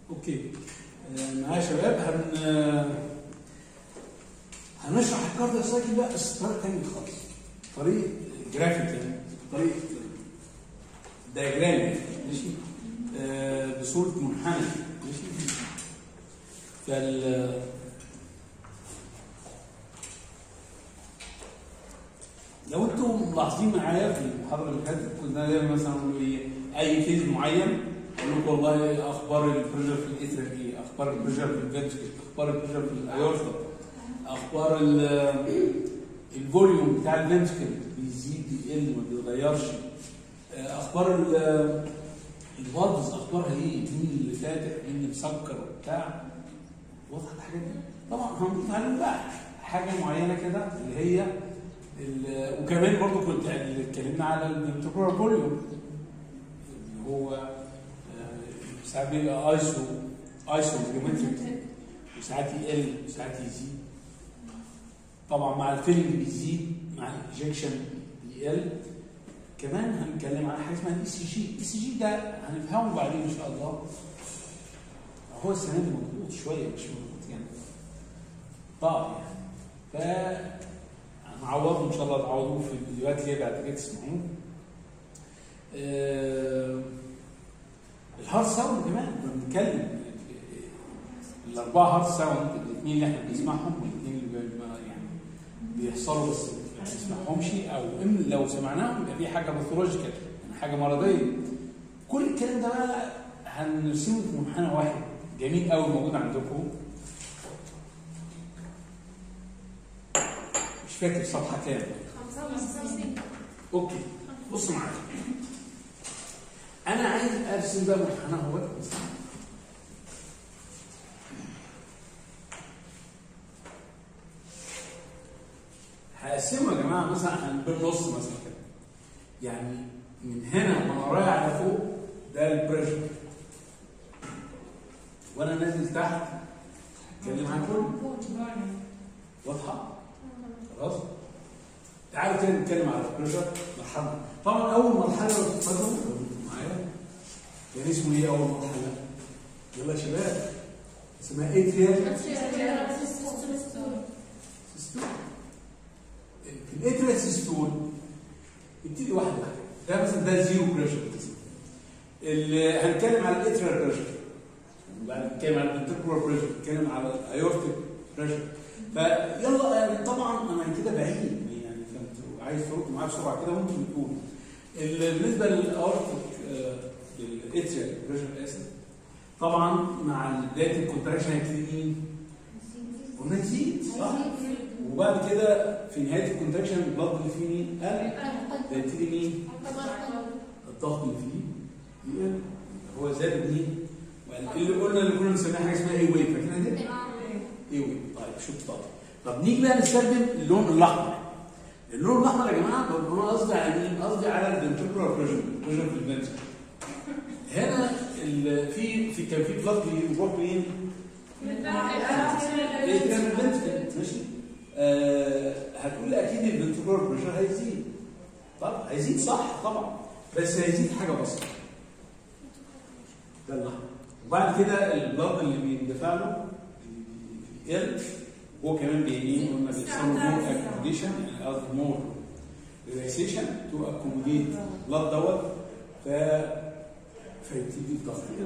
اوكي آه، معايا يا شباب هن آه، هنشرح الكارديو سايكل بقى بس بطريقه ثانيه خالص طريقه جرافيك يعني طريقه دايجرام يعني ماشي آه، بصوره منحنى ماشي فال لو انتم ملاحظين معايا في المحاضره اللي فاتت كنا دايما مثلا نقول ايه اي فيز معين اقول لكم والله اخبار البريشر في الاثر ايه اخبار البريشر في الفنتكل اخبار البريشر في الايورتا اخبار ال- الفوليوم بتاع الفنتكل بيزيد بيقل ما بيتغيرش آه، اخبار ال- الفالفز اخبارها ايه مين اللي فاتح مين اللي مسكر وبتاع واضحه الحاجات دي طبعا هنضيف عليهم بقى حاجه معينه كده اللي هي ال- وكمان برضو كنت يعني اتكلمنا على الانتركولار فوليوم اللي هو آه، ساعات بيبقى ايسو ايسو جيومتريك وساعات يقل وساعات يزيد طبعا مع الفيلنج بيزيد مع الاجكشن بيقل كمان هنتكلم عن حاجه اسمها الاي سي جي الاي سي جي ده هنفهمه بعدين ان شاء الله هو السنه دي مضغوط شويه مش مضغوط يعني طبعا يعني ف هنعوضه ان شاء الله تعوضوه في الفيديوهات اللي هي بعد كده تسمعوه آه، الهارد ساوند كمان كنا بنتكلم الاربعه هارد ساوند الاثنين اللي احنا بنسمعهم والاثنين اللي بي- يعني بيحصلوا بس ما بنسمعهمش او ان لو سمعناهم يبقى في حاجه باثولوجيكال يعني حاجه مرضيه كل الكلام ده بقى هنرسمه في منحنى واحد جميل قوي موجود عندكم مش فاكر صفحه كام اوكي بص معايا انا عايز ارسم بقى منحنى هو هقسمه يا جماعه مثلا بالنص مثلا كده يعني من هنا وانا رايح على فوق ده البريشر وانا نازل تحت اتكلم عن كله واضحه خلاص تعالوا كده نتكلم على البريشر مرحبا طبعا اول مرحله لو تتفضلوا معايا كان اسمه ايه اول مرحله يلا يا شباب اسمها اتريال سيستول في الاتريال سيستول ابتدي واحده واحده ده مثلا ده زيرو بريشر اللي هنتكلم على الاتريال بريشر وبعد نتكلم على الانتركولار بريشر نتكلم على الايورتيك بريشر فيلا يعني طبعا انا كده بعيد يعني فانتوا عايز تردوا معايا بسرعه كده ممكن تقولوا ال- بالنسبه للاورتيك للاتريال بريشر اسف طبعا مع بدايه الكونتراكشن هيبتدي مين؟ قلنا يزيد صح؟ وبعد كده في نهايه الكونتراكشن البلد اللي فيه مين؟ قل هيبتدي مين؟ الضغط اللي فيه يقل هو زاد مين؟ اللي قلنا اللي كنا بنسميها حاجه اسمها اي ويف فاكرها دي؟ اي ويف طيب شوف طبعا طب نيجي بقى نستخدم اللون الاحمر اللون الاحمر يا جماعه طب انا قصدي على مين؟ قصدي على الفنتركولار بريشر بريشر في الفنتر هنا ال- في في كان في بلاد بيروح مين؟ ايه كان الفنتر ماشي آه هتقول لي اكيد الفنتركولار بريشر هيزيد طب هيزيد صح طبعا بس هيزيد حاجه بسيطه ده الاحمر وبعد كده البلاد اللي بيندفع له يقل هو كمان بيجي قلنا بيحصل له مور اكوموديشن يعني قصدي مور ريلاكسيشن تو اكوموديت بلاد دوت ف فيبتدي الضغط يقل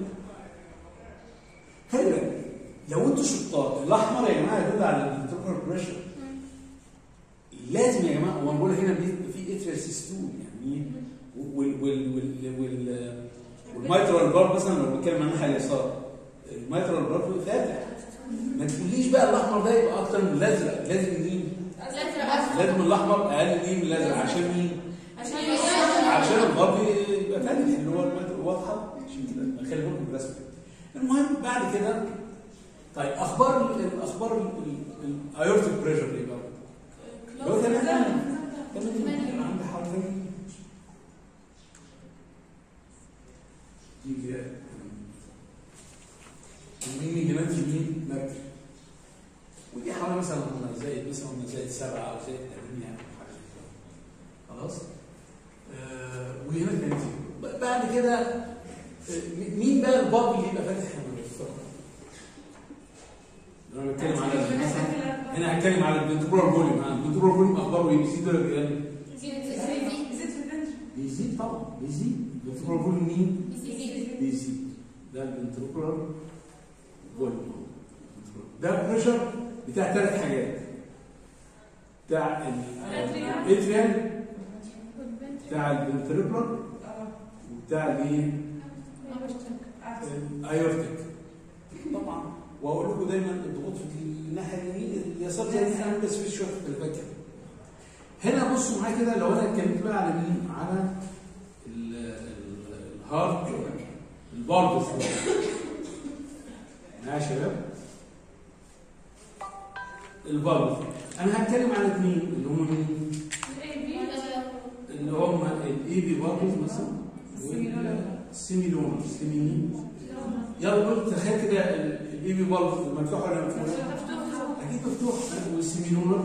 خلي بالك لو انتوا شطار الاحمر يا جماعه يدل على الانتركولار بريشر لازم يا جماعه وانا بقول هنا بي- في اتريال سيستول يعني ايه وال وال وال وال والميترال بار مثلا لو بنتكلم عن الناحيه اليسار الميترال بار فاتح ما تقوليش بقى الاحمر ده يبقى اكتر من الازرق لازم مين؟ لازم الاحمر اقل مين من الازرق عشان مين؟ عشان الغرب يبقى فاتح اللي هو الميترال واضحه عشان كده خلي بالكم بالرسم المهم بعد كده طيب اخبار ال- الاخبار الايورتيك بريشر ايه بقى؟ لو تمام تمام عندي حوالي دي كده مين اللي مات مين مات ودي حوالي مثلا قلنا زائد مثلا قلنا زائد سبعة أو زائد ثمانية أو حاجة زي كده. خلاص آه وهنا كان زيرو ب- بعد كده آه، مين بقى الباب اللي يبقى فاتح لما بيفتح انا بتكلم على مثلا هنا هتكلم على الفنترولار فوليوم الفنترولار فوليوم اخباره ايه بيزيد ولا بيقل؟ بيزيد طبعا بيزيد الفنترولار فوليوم مين؟ بيزيد ده الفنترولار فوليوم ده بريشر بتاع ثلاث حاجات بتاع الاتريال بتاع الفنترولار وبتاع الايه؟ الايورتيك طبعا واقول لكم دايما الضغوط في الناحيه اليمين اليسار زي ما احنا بس في شويه في الفكره هنا بصوا معايا كده لو انا اتكلمت بقى على مين؟ على ال- ال- الهارت البارد معايا يا شباب البارد انا هتكلم على اثنين اللي هم مين؟ اللي هم الاي بي بارد مثلا والسيميلون السيميلون يلا قلت تخيل كده الاي بي بارد مفتوح ولا مفتوح؟ اكيد مفتوح والسيميلونر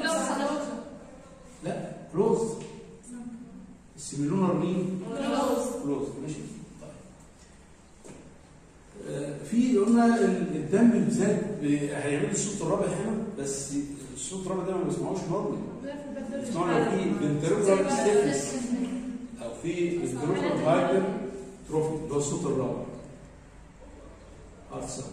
لا كلوز السيميلونر مين؟ كلوز ماشي طيب آه، في قلنا ال- الدم بالذات ب- هيعمل الصوت الرابع هنا بس الصوت الرابع ده ما بيسمعوش نورمال بيسمعوا لو في فنتريكولار ستيفنس او في فنتريكولار هايبر تروفي اللي هو الصوت الرابع هارت ساوند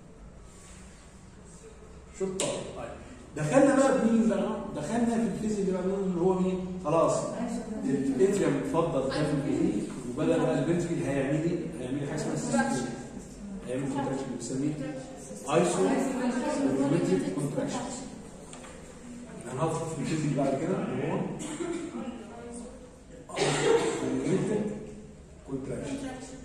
شوف طيب طيب دخلنا بقى في مين بقى؟ دخلنا في الفيزيك اللي بعدين اللي هو مين؟ خلاص الاتريوم اتفضل داخل بايه وبدا بقى الفنتريكل هيعمل ايه؟ هيعمل لي حاجه اسمها سيستم هيعمل كونتراكشن بنسميه ايسو متريك كونتراكشن هنحط في الفيزيك بعد كده اللي هو متريك كونتراكشن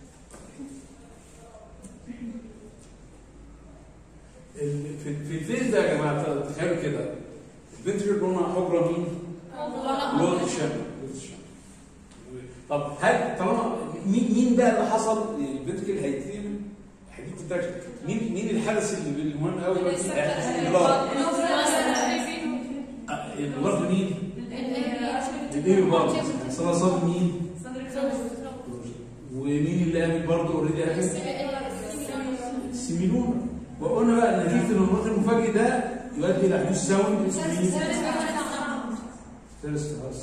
ال- في في الفيز ده يا جماعه تخيلوا كده الفنتريكل قلنا حجره مين؟ لون الشمع لون الشمع طب هل طالما مين مين بقى اللي حصل الفنتريكل هيتم هيجيب كونتراكشن مين مين الحدث اللي المهم قوي دلوقتي البلاد البلاد مين؟ الايه برضه صلاه صاد مين؟ ومين اللي قابل برضه اوريدي قابل؟ السيميلون وقلنا بقى نتيجه النمط المفاجئ ده يؤدي الى حدوث ساوند اسمه مين؟ فيرست هارس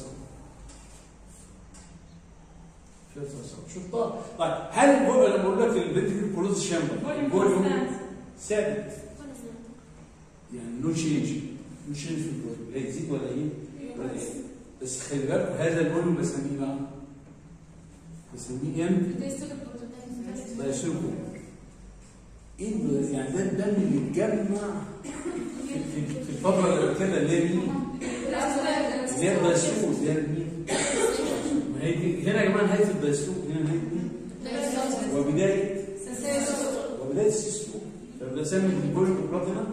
فيرست هارس شوف طيب طيب هل البول لما بقول لك الفنتريكل كلوز شامبر الفوليوم ثابت يعني نو تشينج نو تشينج في الفوليوم لا يزيد ولا ايه؟ ولا ايه بس خلي بالكم هذا الفوليوم بسميه بقى بسميه ام دايسيركو ايه ده؟ يعني ده الدم اللي اتجمع في, في, في الفتره اللي كده اللي هي مين؟ اللي هي الدايسيركو اللي هي مين؟ ما هي دي هنا يا جماعه نهايه الدايسيركو هنا نهايه مين؟ وبدايه وبدايه السيستو فبدا سمي البوليك بلاتينا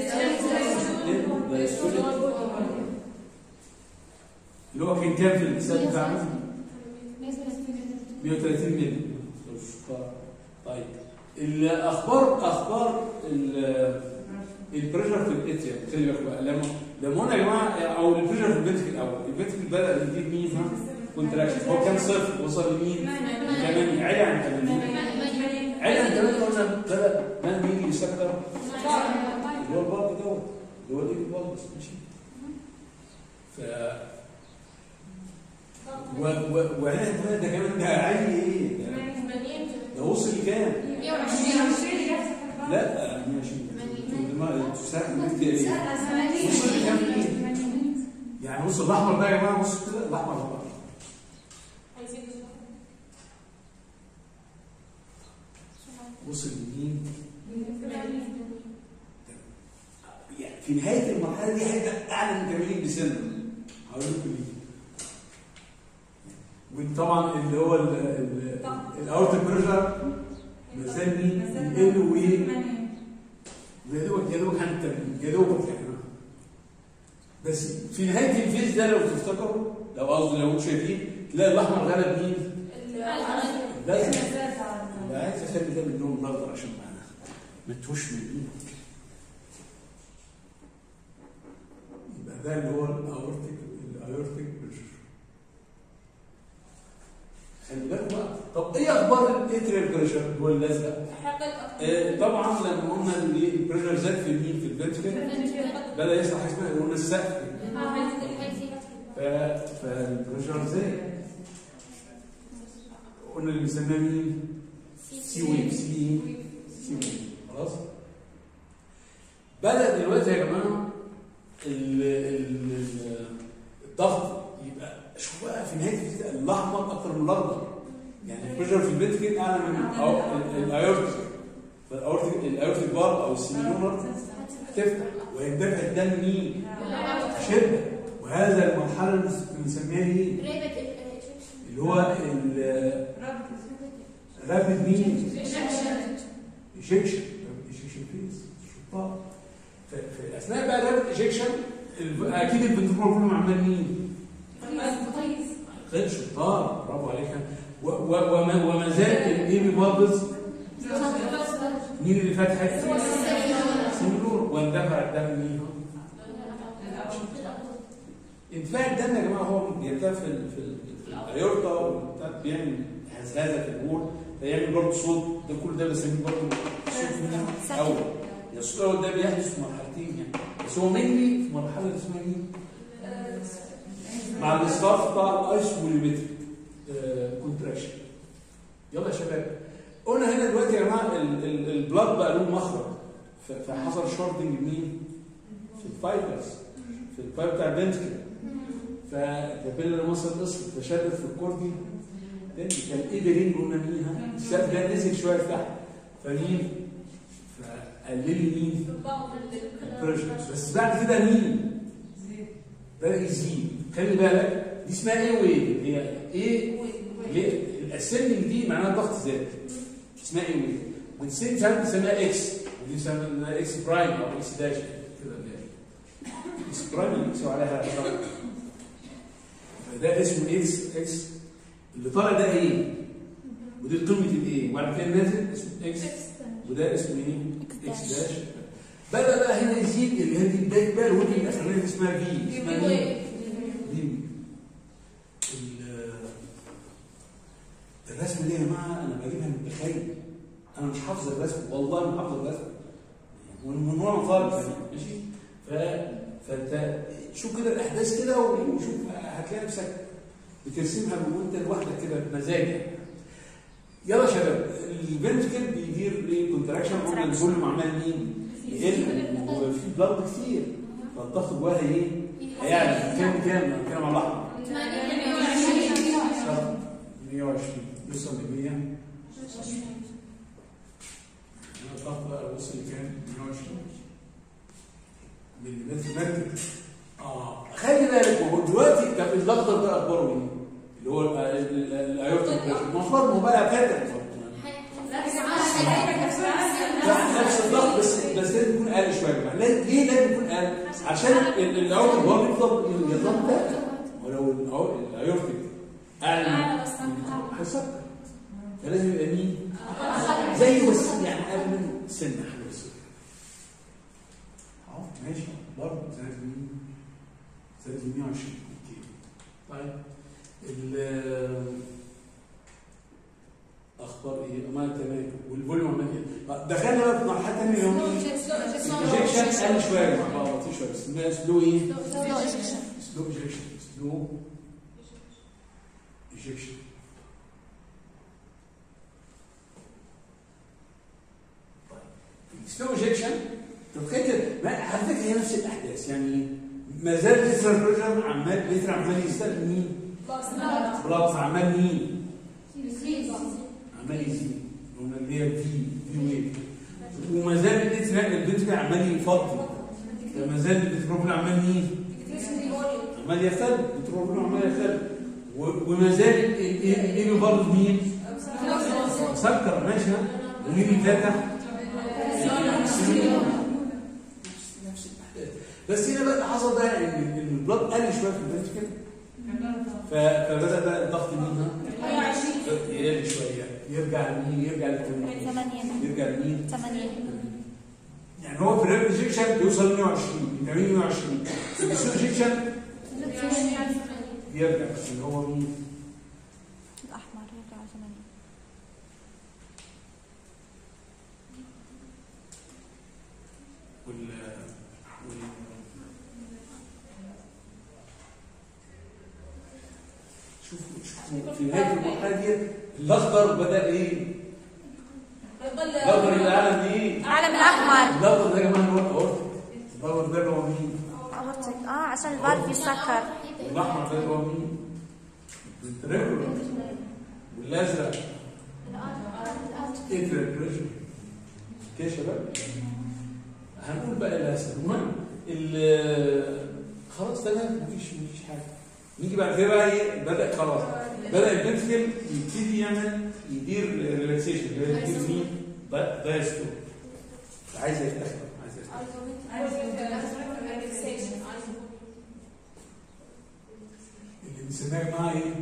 اللي هو كان كام في الحساب بتاعنا؟ 130 مللي طيب الاخبار اخبار ال- البريشر في الاتيا خلي بالك بقى لما لما قلنا يا جماعه او البريشر في الفنتكل الاول الفنتكل بدا يجيب مين ها كونتراكشن هو كان صفر وصل لمين؟ 8 عالي عن 80 عالي عن 8 قلنا بدا ما يجي يسكر اللي هو البلد دوت اللي هو الايه البلد ماشي ف و و وهنا كمان ده كمان ده عالي ايه؟ ده- ده وصل لكام؟ لا ماشي ما تساهم انت ايه؟ وصل لكام مين؟ يعني وصل الاحمر ده يا جماعه بص كده الاحمر ده بقى. وصل لمين؟ يعني في نهايه المرحله دي هيبقى اعلى من 80 بسنه هقول لكم ليه وطبعا اللي هو الاوت بريشر بسمي ال وايه يا دوبك يا دوبك هنتكلم يا دوبك يعني بس في نهايه الفيز ده لو تفتكروا لو قصدي لو انتوا شايفين تلاقي الاحمر غلب مين؟ لازم يبقى عايز اخلي ده منهم برضه عشان ما ما تهوش من ايدك يبقى ده اللي هو الاورتيك الايورتيك بريشر خلي بالك بقى طب ايه اخبار الاتريال بريشر اللي هو الازرق؟ آه، طبعا لما قلنا ان البريشر زاد في المين في الفنتكل بدا يحصل حاجه اسمها قلنا السقف ف- فالبريشر زاد قلنا اللي بنسميها مين؟ سي ويف سي سي ويف خلاص بدا دلوقتي يا جماعه ال- ال- ال- الضغط يبقى شوف بقى في نهايه الفيزياء الاحمر اكتر من الاخضر يعني البريشر في الفنتكل اعلى من الأو- الايورتيك فالايورتيك الايورتيك بار او السيميلونر هتفتح ويندفع الدم مين؟ شده وهذا المرحله اللي بنسميها ايه؟ اللي هو الرابد مين؟ ايجكشن ايجكشن فيز شطار ف- في اثناء بقى الرابد ايجكشن اكيد الفنترول كله عمال مين؟ غير شطار برافو عليك و- و- وما وما زال الايمي بابلز مين اللي فتحت؟ سيميلور واندفع الدم مين؟ انتفاع الدم يا جماعه هو بيرتفع في ال- في ال- في الايورتا والبتاع بيعمل هزازه في البول فيعمل برضه صوت ده كل ده بسميه برضه صوت مين؟ اول يعني الصوت الاول ده بيحدث في مرحلتين يعني بس هو مينلي في مرحله اللي اسمها ايه؟ مع الاصراف بتاع الايسوليمتريك كونتراكشن يلا يا شباب قلنا هنا دلوقتي يا جماعه ال- ال- البلاد بقى له مخرج ف- فحصل شورتنج مين؟ في الفايبرز في الفايبر بتاع الفنتكل فالكابيلر مصر قصر فشدت في الكوردي كان ايه ده رينج قلنا مين السقف ده نزل شويه لتحت فمين؟ فقلل لي مين؟ البريشر بس بعد كده مين؟ بدا يزيد خلي بالك دي اسمها ايه ويف هي ايه ليه؟ الاسندنج دي معناها ضغط زاد اسمها ايه ويف والسيم ساعات بنسميها اكس ودي بنسميها اكس برايم او اكس داش كده اكس برايم اللي بيكسوا عليها ضغط فده اسمه اكس اكس اللي طالع ده ايه ودي قيمه الايه وبعد كده نازل اسمه اكس وده اسمه ايه اكس داش بدا بقى هنا يزيد اللي هي دي بدايه بقى الودي الاخرانيه دي اسمها في اسمها ايه دي ال- الرسمه دي يا جماعه انا بجيبها من التخيل انا مش حافظ الرسم والله ما حافظ الرسم ومن وانا طالب ماشي ف فانت شوف كده الاحداث كده وشوف هتلاقي نفسك بترسمها وانت لوحدك كده بمزاجك يلا يا شباب الفنتكل بيدير ليه كونتراكشن قلنا الفوليوم عمال مين؟ يقل وفي بلاد كتير فالضغط جواها ايه؟ هيعلى كام كام؟ كام على الاحمر 120 يوصل ل 100 الضغط بقى وصل لكام؟ 120 مليمتر مركب اه خلي بالك هو دلوقتي طب الضغط ده اخباره ايه؟ اللي هو الايورتا المفروض ما هو بقى فاتح لا نفس الضغط بس بس لازم يكون اقل شويه يا جماعه لازم- ليه لازم يكون اقل؟ عشان ال- الايورتا هو بيفضل النظام ده ولو الأو- الايورتيك اعلى أعلى بس هيسكر فلازم يبقى مين؟ زيه بس يعني اقل منه سنه حاجه بس اهو ماشي برضه زائد مين؟ زائد 120 اوكي طيب ال اخبار ايه؟ ما تمام والفوليوم عمال ايه؟ دخلنا بقى في مرحله ثانيه اللي هو الانجكشن قل شويه يا جماعه بقى بطيء شويه بس اسمها سلو ايه؟ سلو انجكشن سلو انجكشن سلو انجكشن تتخيل ما على فكره هي نفس الاحداث يعني ما زال الاسرار بريشر عمال الاسرار عمال يستخدم مين؟ بلاد عمال مين؟ عمال يزيد قلنا اللي هي في في ويف وما زال الاسرار الفنتكل عمال يفضي ما زال البترول عمال مين؟ عمال يختل البترول عمال يختل و- وما زال الايه برضه مين؟ مسكر ماشي ها؟ ومين اللي فاتح؟ نفس الاحداث بس هنا بقى اللي حصل بقى ان إن البلاد قل شويه في الفنتكل ف- فبدا بقى الضغط مين ها؟ يقل شويه يرجع لمين؟ يرجع للتمانين ثمانية يرجع لمين؟ ثمانية يعني هو في الريب انجكشن بيوصل 120 من 80 120 في السو انجكشن يرجع اللي هو مين؟ الأحمر وال وال شوفوا شوفوا في نهايه المرحله دي الاخضر بدا ايه؟ الاخضر يبقى اعلى من ايه؟ العلم الاحمر الاخضر ده يا جماعه اللي هو الاورتيك الاخضر ده اللي هو مين؟ أورتك. اه عشان الفالف يسكر والاحمر ده اللي هو مين؟ الريجولر والازرق اتريال بريشر كده يا شباب هنقول بقى الازرق المهم ال- خلاص تمام مفيش مفيش حاجه نيجي بعد كده بقى ايه بدا خلاص بدا الفنتكل يبتدي يعمل يدير ريلاكسيشن اللي هي يدير مين؟ دا- دايستول عايز يتاخر عايز يتاخر اللي بنسميها يا جماعه ايه؟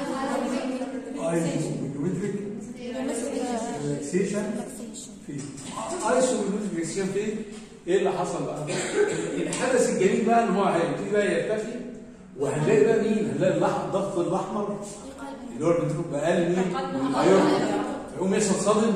ايزومتريك ريلاكسيشن فين؟ ايزومتريك ريلاكسيشن فين؟ ايه اللي حصل بقى؟ الحدث الجميل بقى ان هو هيبتدي بقى يرتفي وهنلاقي بقى مين؟ هنلاقي اللح- الضغط الاحمر اللي هو البنتروب بقل مين؟ من الايون يقوم يحصل صدم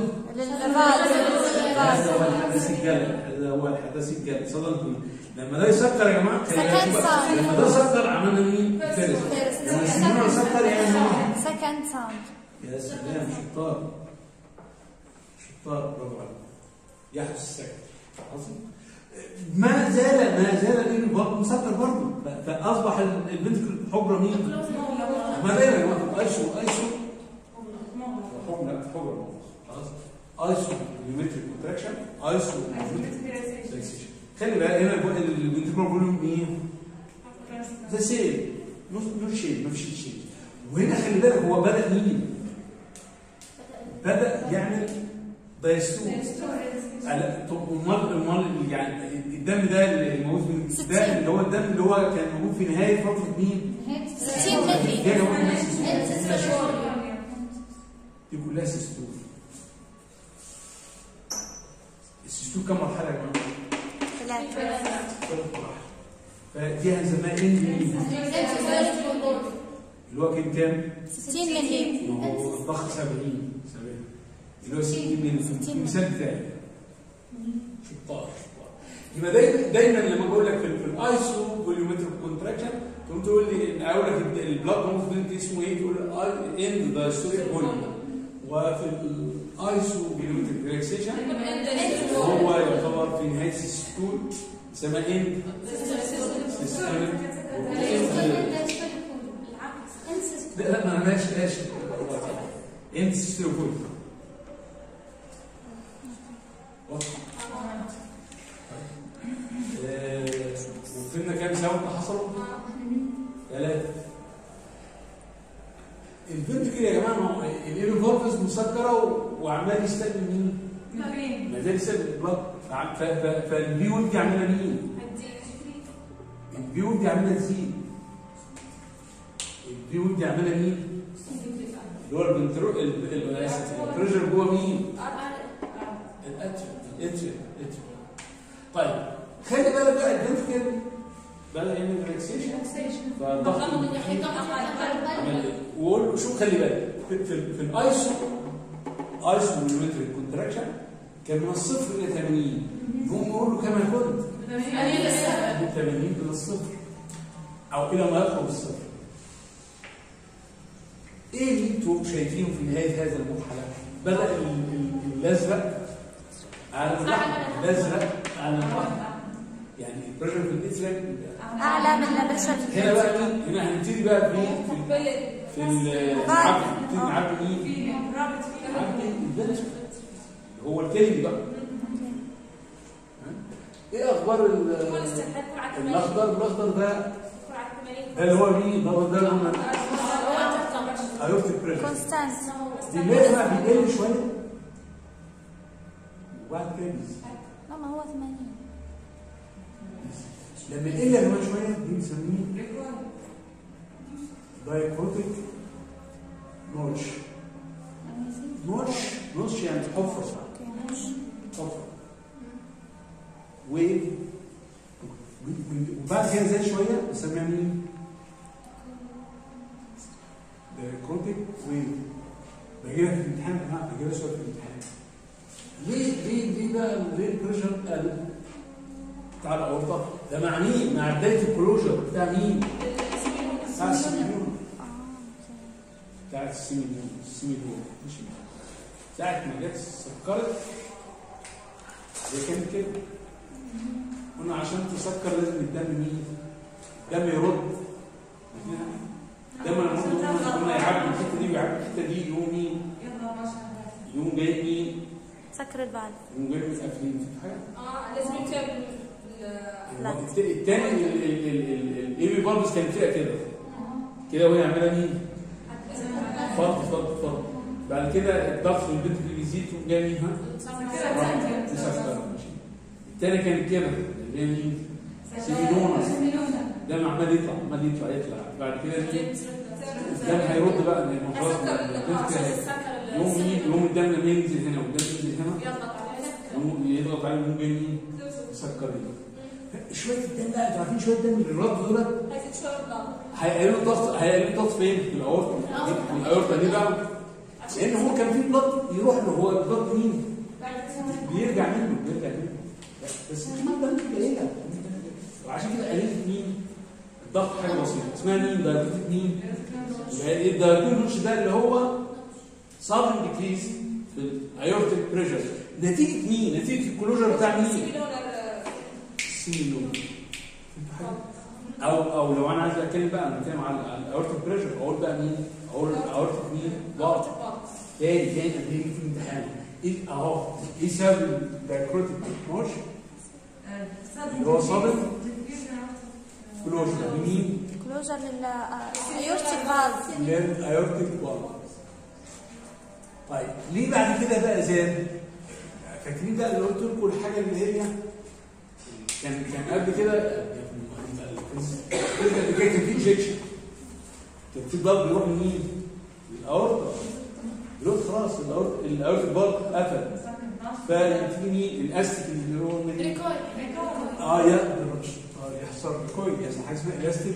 هذا هو الحدث الجلد هذا هو الحدث الجلد صدم فين؟ لما ده يسكر يا جماعه سكند ساوند. لما ده سكر عملنا مين؟ فيرست لما السنون يسكر يعني مين؟ سكند ساوند يا سلام شطار شطار برافو عليك يحدث السكت عظيم ما زال ما زال الابن برضه مسكر برضه ف- فاصبح ال- البنت حجره مين؟ ما دايما يا جماعه ايسو ايسو حجره لا حجره خلاص ايسو يومتريك كونتراكشن ايسو ريلاكسيشن خلي بالك هنا الفنتريكولار فوليوم ايه؟ ذا سيم نو نو شيء ما فيش شيء وهنا خلي بالك هو بدا مين؟ بدا يعمل دايستول على طب امال امال يعني الدم ده اللي موجود في ده اللي هو الدم اللي هو كان موجود في نهايه فتره مين؟ 60 ملي دي يا جماعه كلها سيستول. دي كلها سيستول السيستول كم مرحله يا جماعه؟ ثلاثة ثلاث مراحل فدي هنسميها ان اللي هو كان كام؟ 60 ملي ما هو الضغط 70 70 اللي هو 60 مللي في المثال بتاعي شطار شطار يبقى دايما دايما لما بقول لك في, ال- في الايسو فوليومتريك كونتراكشن تقوم تقول لي ان اقول لك الد- البلاد موفمنت اسمه ايه تقول اند دايستوليك فوليوم وفي الايسو فوليومتريك ريلاكسيشن هو يعتبر في نهايه السيستول يسمى اند سيستوليك لا لا ما ماشي ماشي انت سيستوليك فوليوم واضح؟ آه، وفهمنا كام ساوند حصلوا؟ ثلاثة البنت كده يا جماعة ما هو الايرو فولفز مسكرة و- وعمال يستقبل مين؟ ما زال يستقبل البلاد فع- ف- ف- فالبي ويف دي عاملة مين؟ البي ويف دي عاملة تزيد البي ويف دي عاملة مين؟ اللي هو البنترو ال- ال- آسف، البريشر جوه مين؟ الاتريوم الاتريوم الاتريوم طيب خلي بالك بقى الفنتكل بدا يعمل ريلاكسيشن فالضغط عمل ايه؟ وقول له شوف خلي بالك في, في, في الايسو ايسو مليمتر كونتراكشن كان من الصفر الى 80 نقوم نقول له كما كنت من 80 الى الصفر او الى ما يقرب الصفر ايه اللي انتوا شايفينه في نهايه هذا المرحله؟ بدا ال- ال- الازرق على الاحمر الازرق على الاحمر يعني البريشر في الازرق أعلى من البريشر هنا بقى مين؟ هنا هنبتدي بقى مين؟ في في العبد نبتدي نعبي مين؟ نعبي البنش هو الكلمي بقى ها؟ ايه اخبار ال- الاخضر الاخضر ده ده اللي هو مين؟ ده ده اللي هو ايوفتيك بريشر كونستانت دلوقتي بقى بيقل شويه وبعد كده بيزيد. ماما هو 80 لما يقل يا جماعه شويه دي بنسميه دايكروتيك نوتش نوتش نوتش يعني حفره حفره و وبعد كده زي شويه بنسميها مين؟ دايكروتيك ويف باجي لك في الامتحان يا جماعه باجي لك سؤال في الامتحان ليه ليه ليه بقى ليه البريشر قل بتاع الاورطه ده مع مين؟ مع بدايه الكلوجر بتاع مين؟ بتاع السيميليون اه اوكي بتاع السيميليون السيميليون ماشي ساعة ما جت سكرت هي كانت كده قلنا عشان تسكر لازم الدم مين؟ الدم يرد الدم لما قلنا قلنا يعدي الحته دي ويعدي الحته دي يقوم مين؟ يقوم جاي مين؟ سكر البال يقوم جاي متقفلين في حاجه اه لازم يكتب لا. الت- التاني الاي بالبس كان فيها كده كده وهي عامله مين؟ فرد فرد فرد بعد كده الضغط في البنت اللي بيزيد تقوم جاي مين ها؟ مسكر ماشي التاني كان كده اللي هي مين؟ سيمينونا ده عمال يطلع عمال يطلع يطلع بعد كده مين؟ الدم هيرد بقى لان خلاص البنت هي- يوم مين يوم الدم لما ينزل هنا والدم ينزل هنا يقوم يضغط عليه يقوم جاي مين؟ يسكر هنا شويه الدم بقى انتوا عارفين شويه الدم اللي الرد دول هيقللوا الضغط هيقللوا الضغط فين؟ في الاورطه في الاورطه ليه بقى؟ لان هو كان في بلط يروح له هو البلط مين؟ بيرجع منه بيرجع منه بس كمان ده قليله وعشان كده قللت مين؟ الضغط حاجه بسيطه اسمها مين؟ دايبيتك مين؟ اللي هي ايه الدايبيتك ده اللي هو صابن ديكريز في الايورتيك بريشر نتيجه مين؟ نتيجه الكلوجر بتاع مين؟ السيميلون فهمتوا حاجه؟ او او لو انا عايز اتكلم بقى انا بتكلم على الاورتيك بريشر اقول بقى مين؟ اقول الاورتيك مين؟ ضغط تاني تاني لما يجي في الامتحان ايه اهو ايه سبب الدايكروتيك ماشي اللي هو صادم كلوجر مين؟ كلوجر للايورتيك فالف للايورتيك فالف طيب ليه بعد كده بقى زاد؟ فاكرين بقى اللي قلت لكم الحاجه اللي هي كان كان قبل كده كده اللي كان في انجكشن كان في ضرب بيروح لمين؟ للاورطه دلوقتي خلاص الاورطه الاورتيك فالف قفل فيجي مين؟ الاستيك اللي هو من اه يا اه يحصل كويل يحصل حاجه اسمها الاستيك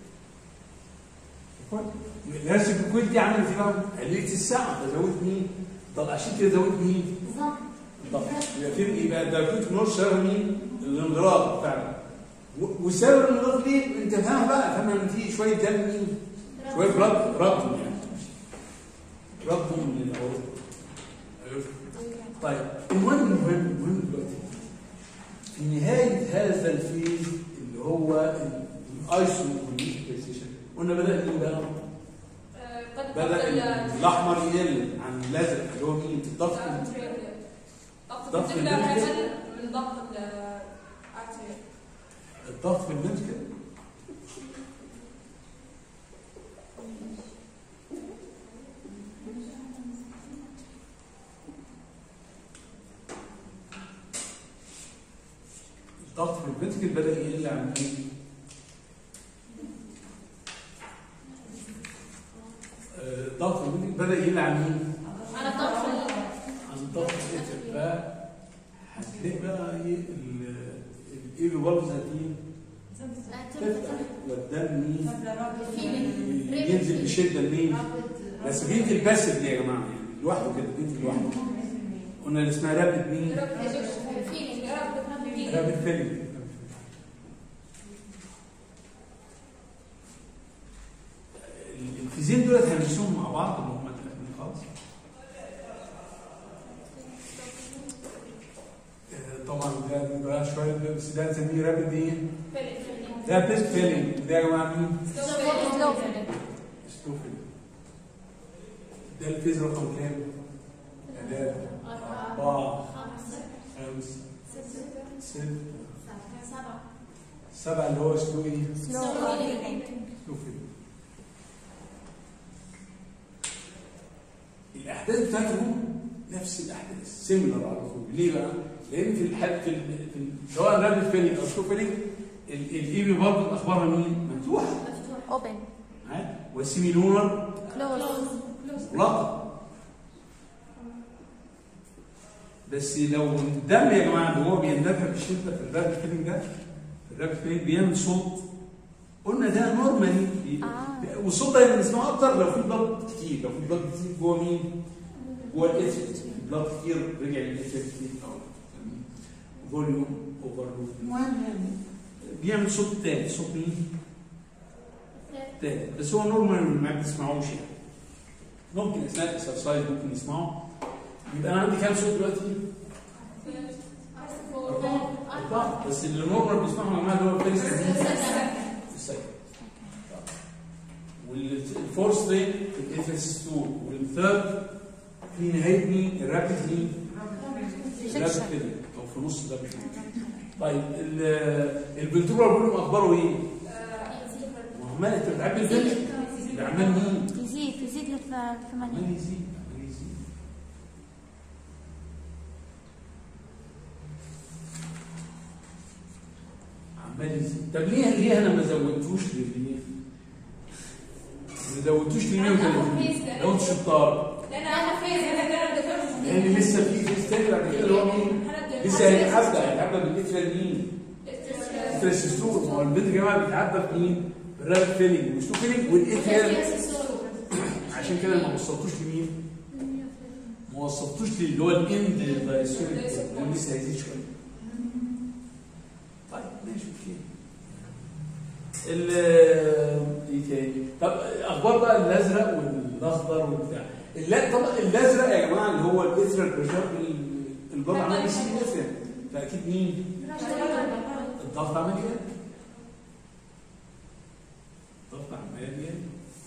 كويل الاستيك كويل دي عملت ايه بقى؟ قللت الساعه فزودت مين؟ طب عشان كده زودت مين؟ طب يبقى في ايه بقى؟ ده كنت نور سبب مين؟ الانغراض فعلا و- والسبب الانغراض ليه؟ انت فاهم بقى فاهم ان في شويه دم مين؟ شويه رد رد يعني رد من الاورطه طيب المهم المهم المهم دلوقتي في نهايه هذا الفيز اللي هو الايسو والميثيليزيشن قلنا بدا مين بقى؟ بدا الاحمر يقل عن الازرق اللي هو مين؟ الضغط ضغط الدم هيقل من ضغط الارتريال الضغط في الفنتكل الضغط في الفنتكل بدأ يقل عن مين؟ آه، الضغط في الفنتكل بدأ يقل عن مين؟ انا ضغط عن الضغط الاتر بقى هتلاقي بقى ايه ال- الايرو بالز هتيجي تفتح والدم مين؟ ينزل بشده لمين؟ بس بينزل باسف دي يا جماعه يعني لوحده كده بينزل لوحده قلنا اللي اسمها رابد مين؟ رابد فيلم الفيزين دول هنرسمهم مع بعض اللي هم الاثنين خالص آه، طبعا ده بيبقى شويه بس ده نسميه رابد ايه؟ رابد فيلم وده يا جماعه مين؟ ستوفل ده الفيز رقم كام؟ ثلاثة أربعة خمسة ستة سبعة اللي هو اسمه ايه؟ سلو ستوفل الأحداث بتاعتهم نفس الأحداث سيميلر على طول ليه بقى؟ لأن في الحد في, ال... في ال... سواء رابد فيلينج أو ستوفلينج الإيبي برضه أخبارها مين؟ مفتوحة اوبن ها؟ والسيميلونر كلوز مغلقة بس لو الدم يا جماعه اللي هو بيندفع بشده في الراب فيلينج ده الراب فيلينج بيعمل صوت قلنا ده نورمالي بي- آه. والصوت ده بنسمعه اكتر لو في ضغط كتير لو في ضغط كتير جوه مين؟ جوه الاتريت بلاد كتير رجع للاتريت كتير قوي فوليوم اوفرلود المهم يعني بيعمل صوت تاني صوت مين؟ تاني بس هو نورمال ما بتسمعوش يعني ممكن اثناء الاكسرسايز ممكن يسمعه يبقى انا عندي كام صوت دلوقتي؟ أربعة بس اللي نورمال بيسمعهم يا جماعه اللي هو الفيرست السكند والفورث ريت الاف اس 2 والثيرد في نهايه مين؟ الرابid مين؟ الرابid كده او في نص الرابid طيب الفنترال فوليوم اخباره ايه؟ ما هو مال انت بتعبي الفنتر ده عمال مين؟ يزيد يزيد للثمانية عمال يزيد عمال يزيد عمال يزيد طب ليه ليه انا ما زودتوش ليه؟ ما زودتوش ل 130 لو انت شطار لان انا فيز انا قدرت لان لسه في فيز تاني بعد كده اللي هو مين؟ لسه هيتعبى هيتعبى بالاترال مين؟ التستوستيرون ما هو البنت يا جماعه بيتعبى بمين؟ بالرابط فيلينج والستو فيلينج والاترال عشان كده ما وصلتوش لمين؟ ما وصلتوش اللي هو الاند دايسيريك اللي لسه هيزيد شويه. طيب ماشي اوكي. ال ايه تاني؟ طب اخبار بقى الازرق والاخضر والبتاع. اللا طبعا الازرق يا جماعه اللي هو الاثرال بريشر البابا عمال يسيب الاثرال فاكيد مين؟ الضغط عمال يقل. الضغط عمال يقل.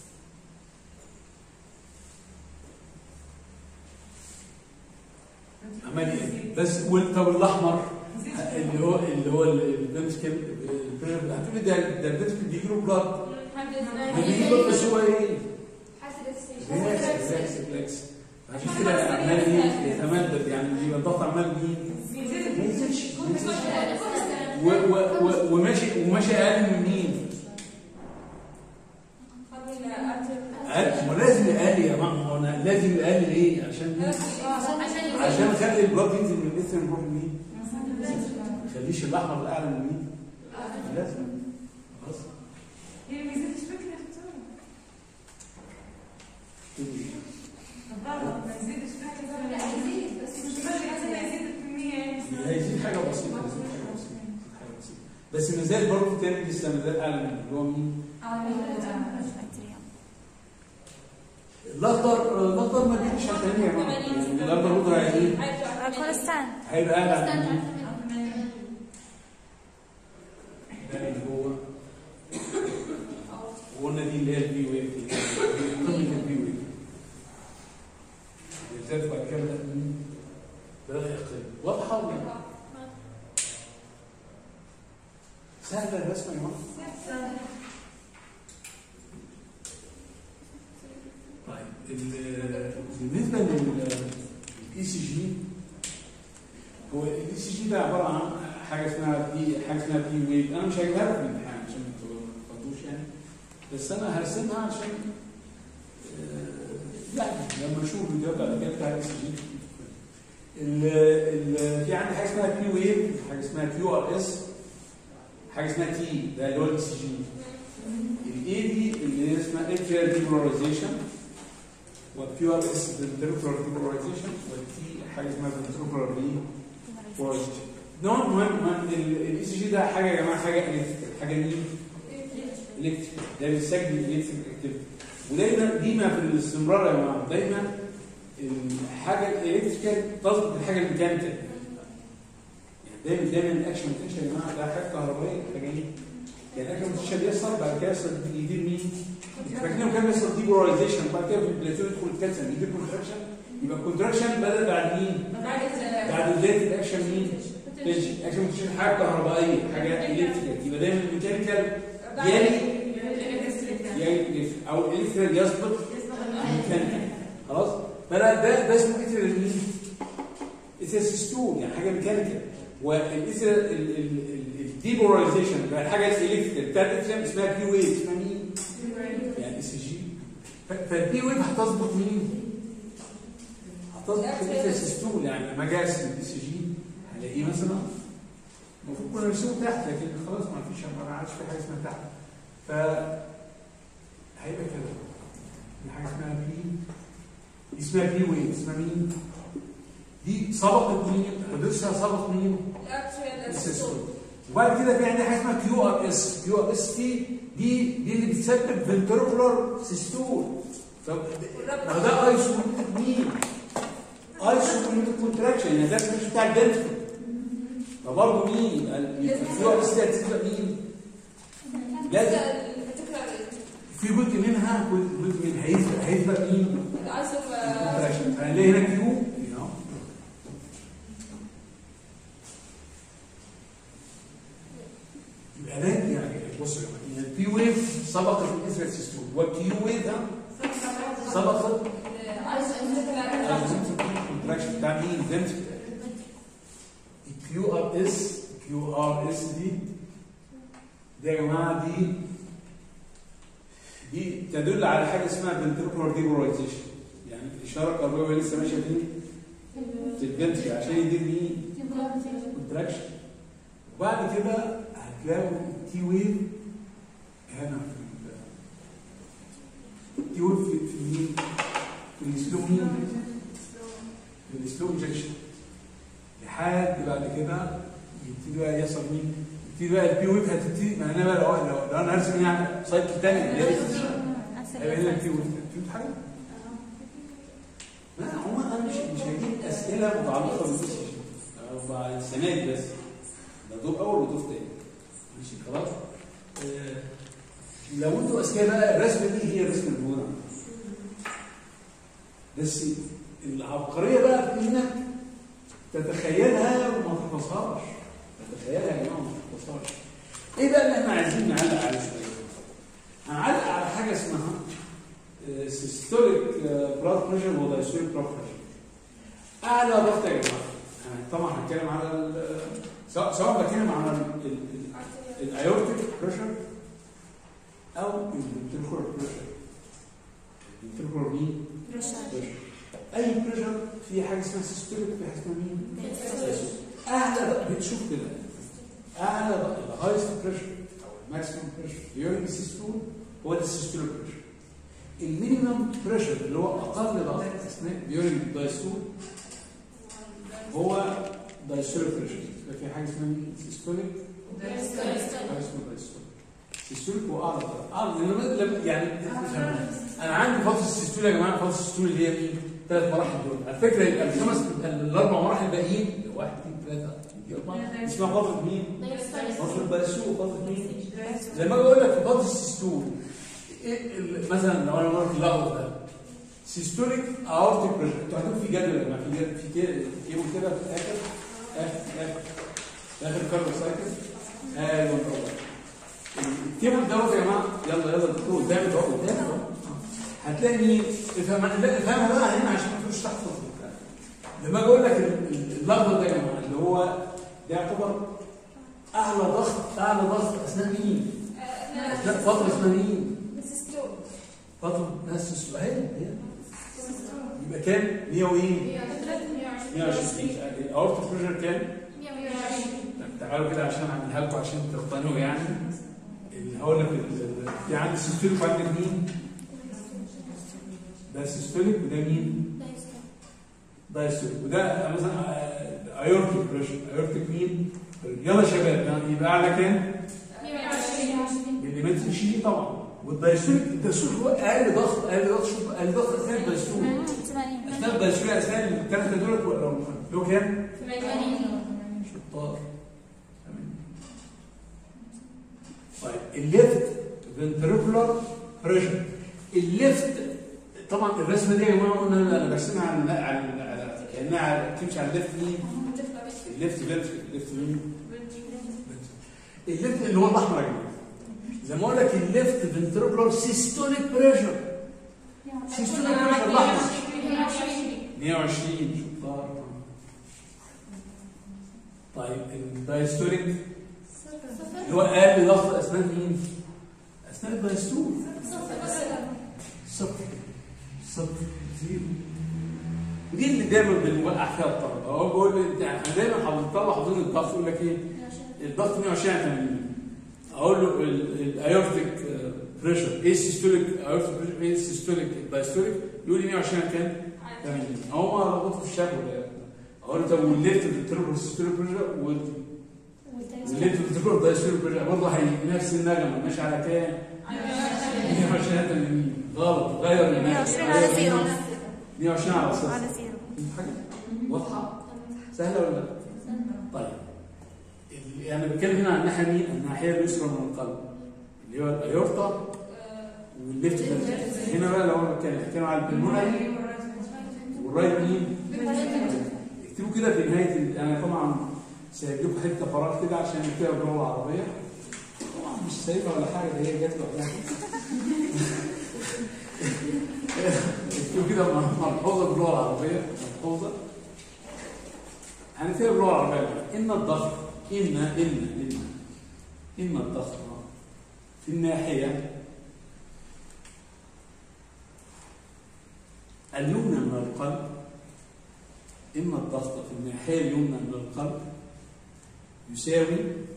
عمال يقل بس وال- طب الاحمر اللي هو اللي هو الفنتكل هتقولي ده ده الفنتكل بيجي له بلاد ده بيجي له بس هو ايه؟ ريلاكس ريلاكس ريلاكس عشان كده عمال ايه يتمدد يعني بيبقى الضغط عمال ايه؟ ما يزيدش ما يزيدش. و- و- و- وماشي وماشي اقل من مين؟ اقل ما لازم اقل يا جماعه ما هو انا لازم اقل ليه؟ عشان مين؟ عشان اخلي البلاد ينزل من الاثر يروح لمين؟ ما يخليش الاحمر الاعلى من مين؟ لازم خلاص هي ما يزيدش فكرة دكتور ما يزيدش فكرة لا يزيد بس مش ما يزيد الكمية يعني هيزيد حاجه بسيطه هيزيد حاجه بسيطه هيزيد حاجه بسيطه بس ما زال برضه التاني لسه ما زال اعلى من اللي هو مين؟ الاخضر الاخضر ما بيجيش عشان يا جماعه يعني الاخضر برضه هيزيد كولستان هيبقى اعلى من مين؟ ده اللي هو وقلنا دي اللي هي البي ويف دي قمه البي ويف بالذات بعد كده بدأ مين؟ بدأ يقل واضحه ولا لا؟ سهله الرسمه يا جماعه طيب ال- بالنسبه للاي سي جي هو الاي سي جي ده عباره عن حاجه اسمها بي حاجه اسمها بي ويف انا مش هجيبها لك في الامتحان عشان ما تفضوش يعني بس انا هرسمها عشان آه، يعني لما نشوف الفيديوهات بعد كده بتاع الاي سي جي ال- ال- في عندي حاجه اسمها بي ويف حاجه اسمها كيو ار اس حاجه اسمها تي ده اللي هو الاي سي جي الاي دي اللي هي اسمها اتريال ديبولاريزيشن والكيو ار اس فنتريكولار ديبولاريزيشن والتي حاجه اسمها فنتريكولار ديبولاريزيشن نوع مهم الاي سي جي ده حاجه يا جماعه حاجه الكتريكال حاجه مين؟ الكتريكال ده بيسجل الكتريكال اكتيفيتي ودايما ديما في الاستمرار يا جماعه دايما الحاجه الالكتريكال تظبط الحاجه الميكانيكال يعني دايما دايما الاكشن بوتنشال يا جماعه ده حاجه كهربائيه حاجه ايه؟ يعني الاكشن بوتنشال بيحصل بعد كده يحصل يدير مين؟ فاكرين كان بيحصل ديبولايزيشن بعد كده في البلاتو يدخل الكالسيوم يدير كونتراكشن يبقى الكونتراكشن بدا بعد مين؟ بعد بدايه الاكشن مين؟ تنشن اكشن بوتنشال حاجه كهربائيه حاجه الكتريكال يبقى دايما الميكانيكال يلي يلي او الالكتريكال يسبق الميكانيكال خلاص؟ فلا ده ده اسمه ايثر مين؟ ايثر ستول يعني حاجه ميكانيكال والايثر الديبولايزيشن بقى الحاجه الالكتريكال بتاعت الالكتريكال اسمها بي ويف اسمها مين؟ يعني اي سي جي فالبي ويف هتظبط مين؟ هتظبط الايثر ستول يعني لما اجي ارسم الاي سي جي هلاقيه مثلا المفروض كنا نرسمه تحت لكن خلاص ما فيش ما عادش في حاجه اسمها تحت ف هيبقى كده في حاجه اسمها بي دي اسمها بي ويف اسمها مين؟ دي سبقت مين؟ حدوثها سبق مين؟ السيستول وبعد كده في عندنا حاجه اسمها كيو ار اس كيو ار اس دي دي دي اللي بتسبب فنتركولار سيستول طب ما هو ده ايسوميتك مين؟ ايسوميتك كونتراكشن يعني ده مش بتاع البنت فبرضه مين؟ الكيو ار اس دي هتبقى مين؟ لازم في جزء منها جزء منها هيثبت هيثبت مين؟ الكونتراكشن فهنلاقي هنا كيو هنا يبقى ده يعني بص يا جماعه يعني البي ويف سبقت الاسرع سيستول والكيو ويف ده سبقت الكونتراكشن بتاع مين؟ فهمت؟ الكيو ار اس كيو ار اس دي دي يا جماعه دي دي تدل على حاجه اسمها ventricular depolarization يعني الاشاره الكهربائيه لسه ماشيه فين؟ في الفنتري عشان يدير مين؟ كونتراكشن وبعد كده هتلاقوا التي ويف هنا في التي ويف في في مين؟ في السلو مين؟ في السلو انجكشن لحد بعد كده يبتدي بقى يحصل مين؟ يبتدي بقى البي ويف هتبتدي ما انا بقى لو, لو, لو انا هرسم يعني سايكل تاني اللي هي هيبقى هنا البي ويف فهمت حاجه؟ لا هو انا مش مش هجيب اسئله متعلقه بالسيشن السنه دي بس ده دور اول ودور تاني ماشي خلاص آه، لو انتوا اذكياء بقى الرسمه دي هي رسم البونه بس العبقريه بقى في انك تتخيلها وما تحفظهاش تتخيلها يا جماعه وما تحفظهاش ايه بقى اللي احنا عايزين نعلق عليه شويه هنعلق على حاجه اسمها سيستوليك بلاد بريشر ودايستوليك بلاد بريشر اعلى ضغط يا جماعه يعني طبعا هنتكلم على ال- سواء سواء بتكلم على الايورتيك بريشر او الفنتريكولار بريشر الفنتريكولار مين؟ بريشر اي بريشر في حاجه اسمها سيستوليك في حاجه اسمها مين؟ اعلى ضغط بتشوف كده اعلى ضغط الهايست بريشر او الماكسيمم بريشر during السيستول هو ده السيستوليك بريشر المينيمم بريشر اللي هو اقل ضغط اثناء during الدايستول هو دايستوليك بريشر يبقى في حاجه اسمها مين؟ سيستوليك حاجه اسمها دايستوليك سيستوليك هو اعلى ضغط اعلى لما- لما- يعني افهم. انا عندي فتره السيستول يا جماعه فتره السيستول اللي هي مين؟ ثلاث مراحل دول على فكره يبقى الخمس الاربع مراحل الباقيين واحد اثنين ثلاثه دي اربعه اسمها فتره مين؟ فتره الدايستول فتره مين؟ لما اجي اقول لك في فتره السيستول إيه ال- مثلا لو انا مرة اللغط ده سيستوليك اورتيك بريشر انتوا هتشوفوا في جدول يا جماعه في جدول في كده كيبل كده في الاخر اخر اخر اخر كاربو سايكل ايوه طبعا الكيبل دوت يا جماعه يلا يلا الدكتور قدامي اهو قدامي اهو هتلاقي مين افهم لا افهمها بقى هنا عشان ما تقولش تحفظ لما اجي اقول لك ال- ال- اللفظ ده يا جماعه اللي هو ده يعتبر اعلى ضغط اعلى ضغط اثناء مين؟ اثناء فتره اسمها مين؟ فتره ناس السؤال هي يبقى كام؟ 100 وايه؟ 120 الاورت بريشر كام؟ طب تعالوا كده عشان اعملها لكم عشان تقتنعوا يعني اللي هقول لك ال- ال- في عندي سيستوليك وعندك مين؟ ده سيستوليك وده مين؟ دايستوليك وده مثلا ايورتيك بريشر ايورتيك مين؟ يلا يا شباب يبقى اعلى كام؟ مليمتر شيء طبعا والدايستوليك الدايستوليك هو اقل ضغط اقل ضغط شوف اقل ضغط اثناء الدايستوليك اثناء الدايستوليك اثناء الثلاثه دول لو لو كام؟ شطار تمام. طيب الليفت فنتريكولار بريشر الليفت طبعا الرسمه دي يا جماعه قلنا انا برسمها على على على كانها على- تمشي على الليفت مين؟ الليفت فنتريكل الليفت مين؟ الليفت اللي هو الاحمر يا جماعه زي ما اقول لك الليفت فنتريكولار سيستوليك بريشر سيستوليك بريشر الاحمر 120 شطار طيب الدايستوليك اللي هو اقل ضغط اثناء مين؟ اثناء الدايستول صفر صفر زيرو ودي اللي دايما بنوقع فيها الطلبه هو بيقول لي انت احنا دايما بنطلع حضور الضغط يقول لك ايه؟ الضغط 120 على 80 اقول له الايورتيك بريشر ايه السيستوليك ايورتيك بريشر ايه السيستوليك دايستوليك يقول لي 120 على كام؟ 80 هو ربطه في الشكل ده اقول له طب والليفت فينتريكولار سيستوليك بريشر والليفت فينتريكولار دايستوليك بريشر برضه هي نفس النغمه ماشي على كام؟ 120 على 80 غلط غير ال 120 على زيرو 120 على صفر على زيرو حاجه واضحه؟ سهله ولا لا؟ طيب ال- انا بتكلم هنا عن الناحيه مين؟ الناحيه اليسرى من القلب اللي هو الايورتا والليفت فنتريكل. هنا بقى لو انا بتكلم بتكلم على البلمونري والرايت مين؟ اكتبوا كده في نهايه ال- انا طبعا سايب لكم حته فراغ كده عشان نكتبها باللغه العربيه طبعا مش سايبها ولا حاجه ده هي جت لوحدها اكتبوا كده ملحوظه باللغه العربيه ملحوظه هنكتبها باللغه العربيه ان الضغط ان ان ان ان الضغط في الناحيه اليمنى من القلب إن الضغط في الناحية اليمنى من القلب يساوي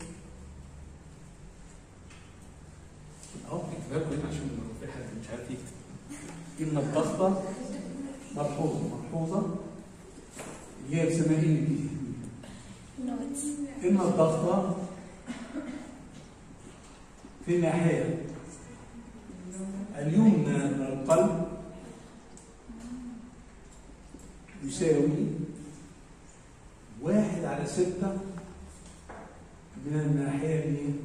أهو اكتبها لكم هنا عشان لو في حد مش عارف يكتب إن الضغط ملحوظة ملحوظة اللي هي بسميها إن دي نوت إن الضغط في الناحية اليمنى من القلب يساوي واحد على ستة من الناحية اليمين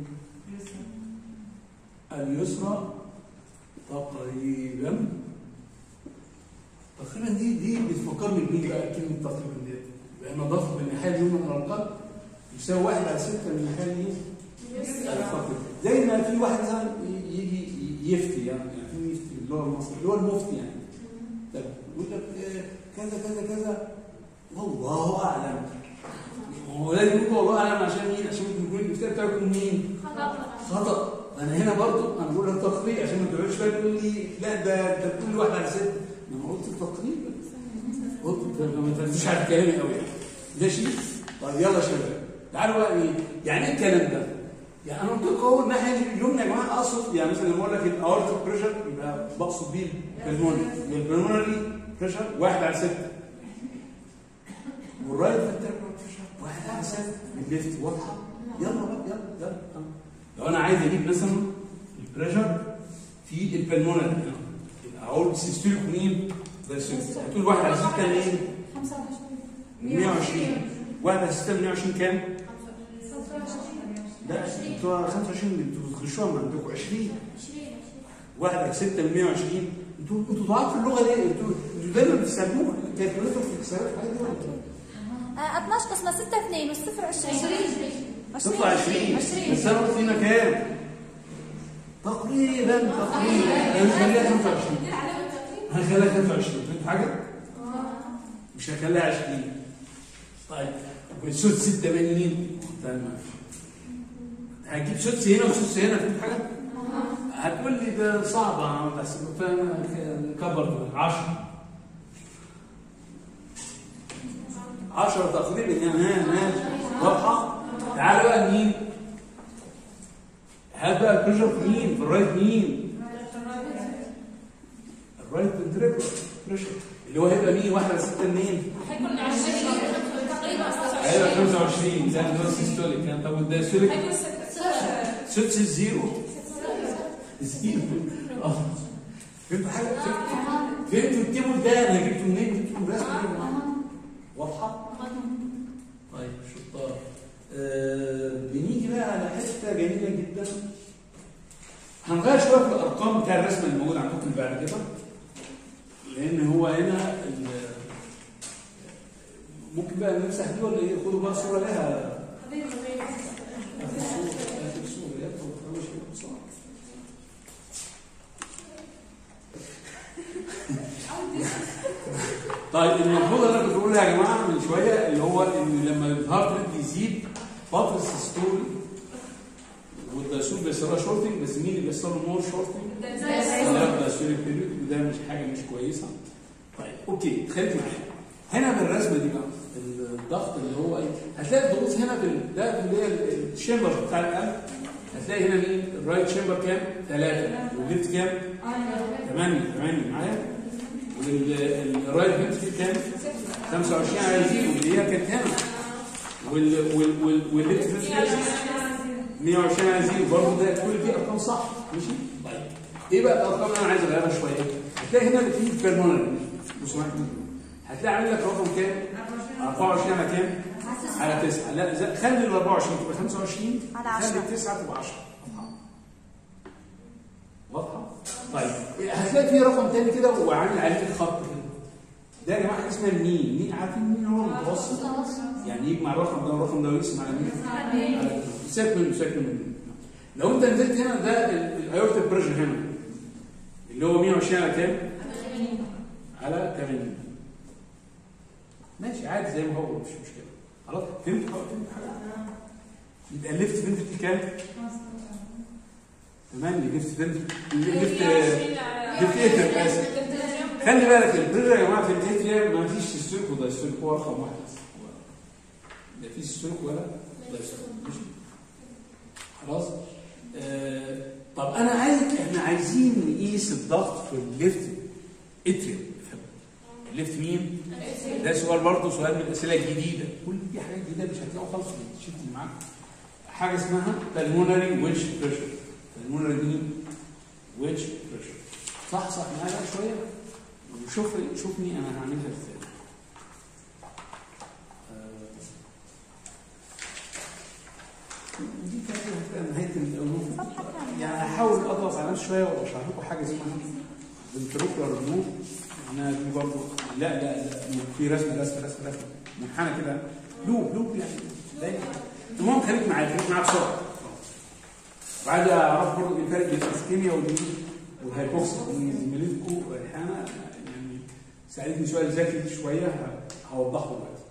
اليسرى تقريبا تقريبا دي دي بتفكرني بمين بقى كلمة تقريبا دي لأن الضغط بالناحية اليمنى من القلب يساوي واحد على ستة من الناحية اليمين زي ما في واحد مثلا يجي يفتي يعني يعني يفتي باللغه المصريه اللي هو المفتي يعني طب يقول لك آه، كذا كذا كذا والله اعلم هو لازم يقول والله اعلم عشان مين؟ عشان ممكن يكون الافتاء بتاعكم مين؟ خطا انا هنا برضو انا بقول لك تقريب عشان ما تقعدش بقى تقول لي لا ده ده كل واحد على ست ما انا قلت تقريبا قلت ما تنسوش على كلامي قوي يعني ماشي طيب يلا يا شباب تعالوا بقى ايه يعني ايه الكلام ده؟ يعني انا قلت لكم اهو الناحيه اليمنى يا جماعه اقصد يعني مثلا لما اقول لك الاورتيك بريشر يبقى بقصد بيه البلمونري والبلمونري بريشر واحد على سته والرايت فنتريكولار بريشر واحد على سته الليفت واضحه يلا بقى يلا يلا لو انا عايز اجيب مثلا البريشر في البلمونري يبقى اقول سيستوليك مين؟ ده سيستوليك هتقول واحد على سته منين؟ 120 واحد على سته من 120 كام؟ لا انتوا 25 انتوا بتغشوها ما عندكم 20 واحد على 6 من 120 انتوا انتوا ضعاف في اللغه ليه؟ انتوا انتوا دايما بتستخدموها كالكوليتر في الحسابات الحاجات دي ولا إيه؟ 12 قسمة 6 2 والصفر 20 تطلع 20 بس انا قلت هنا كام؟ تقريبا تقريبا هنخليها 25 هنخليها 25 فهمت حاجه؟ مش هخليها 20 طيب والسود 6 من مين؟ ده ما فيش هجيب سدس هنا وسدس هنا فهمت حاجه؟ هتقول لي ده صعب بس فاهم كبر 10 10 تقريبا يعني ها ماشي واضحه تعالى بقى مين؟ هات بقى البريشر في مين؟ في الرايت مين؟ الرايت فنتريكولار بريشر اللي هو هيبقى مين؟ 1 على 6 منين؟ هيبقى 25 زي ما هو السيستوليك يعني طب والدايستوليك سدس الزيرو زيرو اه فهمت حاجه فهمت فهمتوا التيبل ده انا جبته منين جبته من الرسمه دي واضحه طيب شطار آه بنيجي بقى على حته جميله جدا هنغير شويه في الارقام بتاع الرسمه اللي موجوده عندكم اللي بعد كده لان هو هنا ال- ممكن بقى نمسح دي ولا ايه خدوا بقى صوره لها طيب المفروض اللي انا كنت بقولها يا جماعه من شويه اللي هو ان لما الهارت ريت يزيد فتره السيستول والدايسول بيحصل شورتنج بس مين اللي بيحصل له مور شورتنج؟ الدايسول بيريود وده مش حاجه مش كويسه. طيب اوكي خليك معايا. هنا بالرسمه دي بقى الضغط اللي هو ايه؟ هتلاقي الضغوط هنا بال... ده اللي هي الشامبر بتاع القلب هتلاقي هنا مين الرايت شامبر كام 3 والليفت كام 8 8 معايا والرايت فنتريكل كام 25 على زيرو اللي هي كانت هنا وال وال وال والليفت فنتريكل 120 على زيرو برضه ده كل دي ارقام صح ماشي طيب ايه بقى الارقام اللي انا عايز اغيرها شويه هتلاقي هنا اللي فيه بيرمونري بص معايا كده. هتلاقي عامل لك رقم كام 24 على كام على 9 لا زي- خلي ال 24 تبقى 25 على 10. خلي ال 9 تبقى 10 واضحه طيب هتلاقي في رقم تاني كده وعامل عليه خط كده ده يا جماعه حاجه اسمها المين مين عارفين مين هو المتوسط يعني يجمع الرقم ده والرقم ده ويقسم على مين سيبك منه سيبك منه لو انت نزلت هنا ده الايورتا بريشر هنا اللي هو 120 على كام؟ على 80 ماشي عادي زي ما هو مش مشكله خلاص فهمت فهمت حاجه يبقى الليفت فهمت كام؟ تمام الليفت فهمت الليفت ليفت ايه اسف خلي بالك البريشر يا جماعه في الاتريا ما فيش سيستوليك ودايستوليك هو رقم واحد بس لا في سيستوليك ولا دايستوليك ماشي خلاص آه طب انا عايز احنا عايزين نقيس الضغط في الليفت اتريا الليفت مين؟ ده سؤال برضه سؤال من الاسئله الجديده كل دي حاجات جديده مش هتلاقوا خالص في الشيت اللي معاك حاجه اسمها بالمونري ويتش بريشر بالمونري مين؟ ويتش بريشر صح صح معايا بقى شويه وشوف شوفني انا هعملها ازاي آه، دي كانت هتبقى نهايه الامور صفحة كاملة. يعني هحاول اضغط على نفسي شويه واشرح لكم حاجه اسمها بالتروكلر نور انا دي برضه لا لا لا في رسمه رسمه رسمه رسمه منحنى كده لوب لوب يعني دايما المهم خليك معايا خليك معايا بسرعه بعد اعرف برضه الفرق بين الاسكيميا والدي والهايبوكسيا زميلتكم ريحانه يعني ساعدتني شويه ذاكرت شويه ه- هوضحه دلوقتي.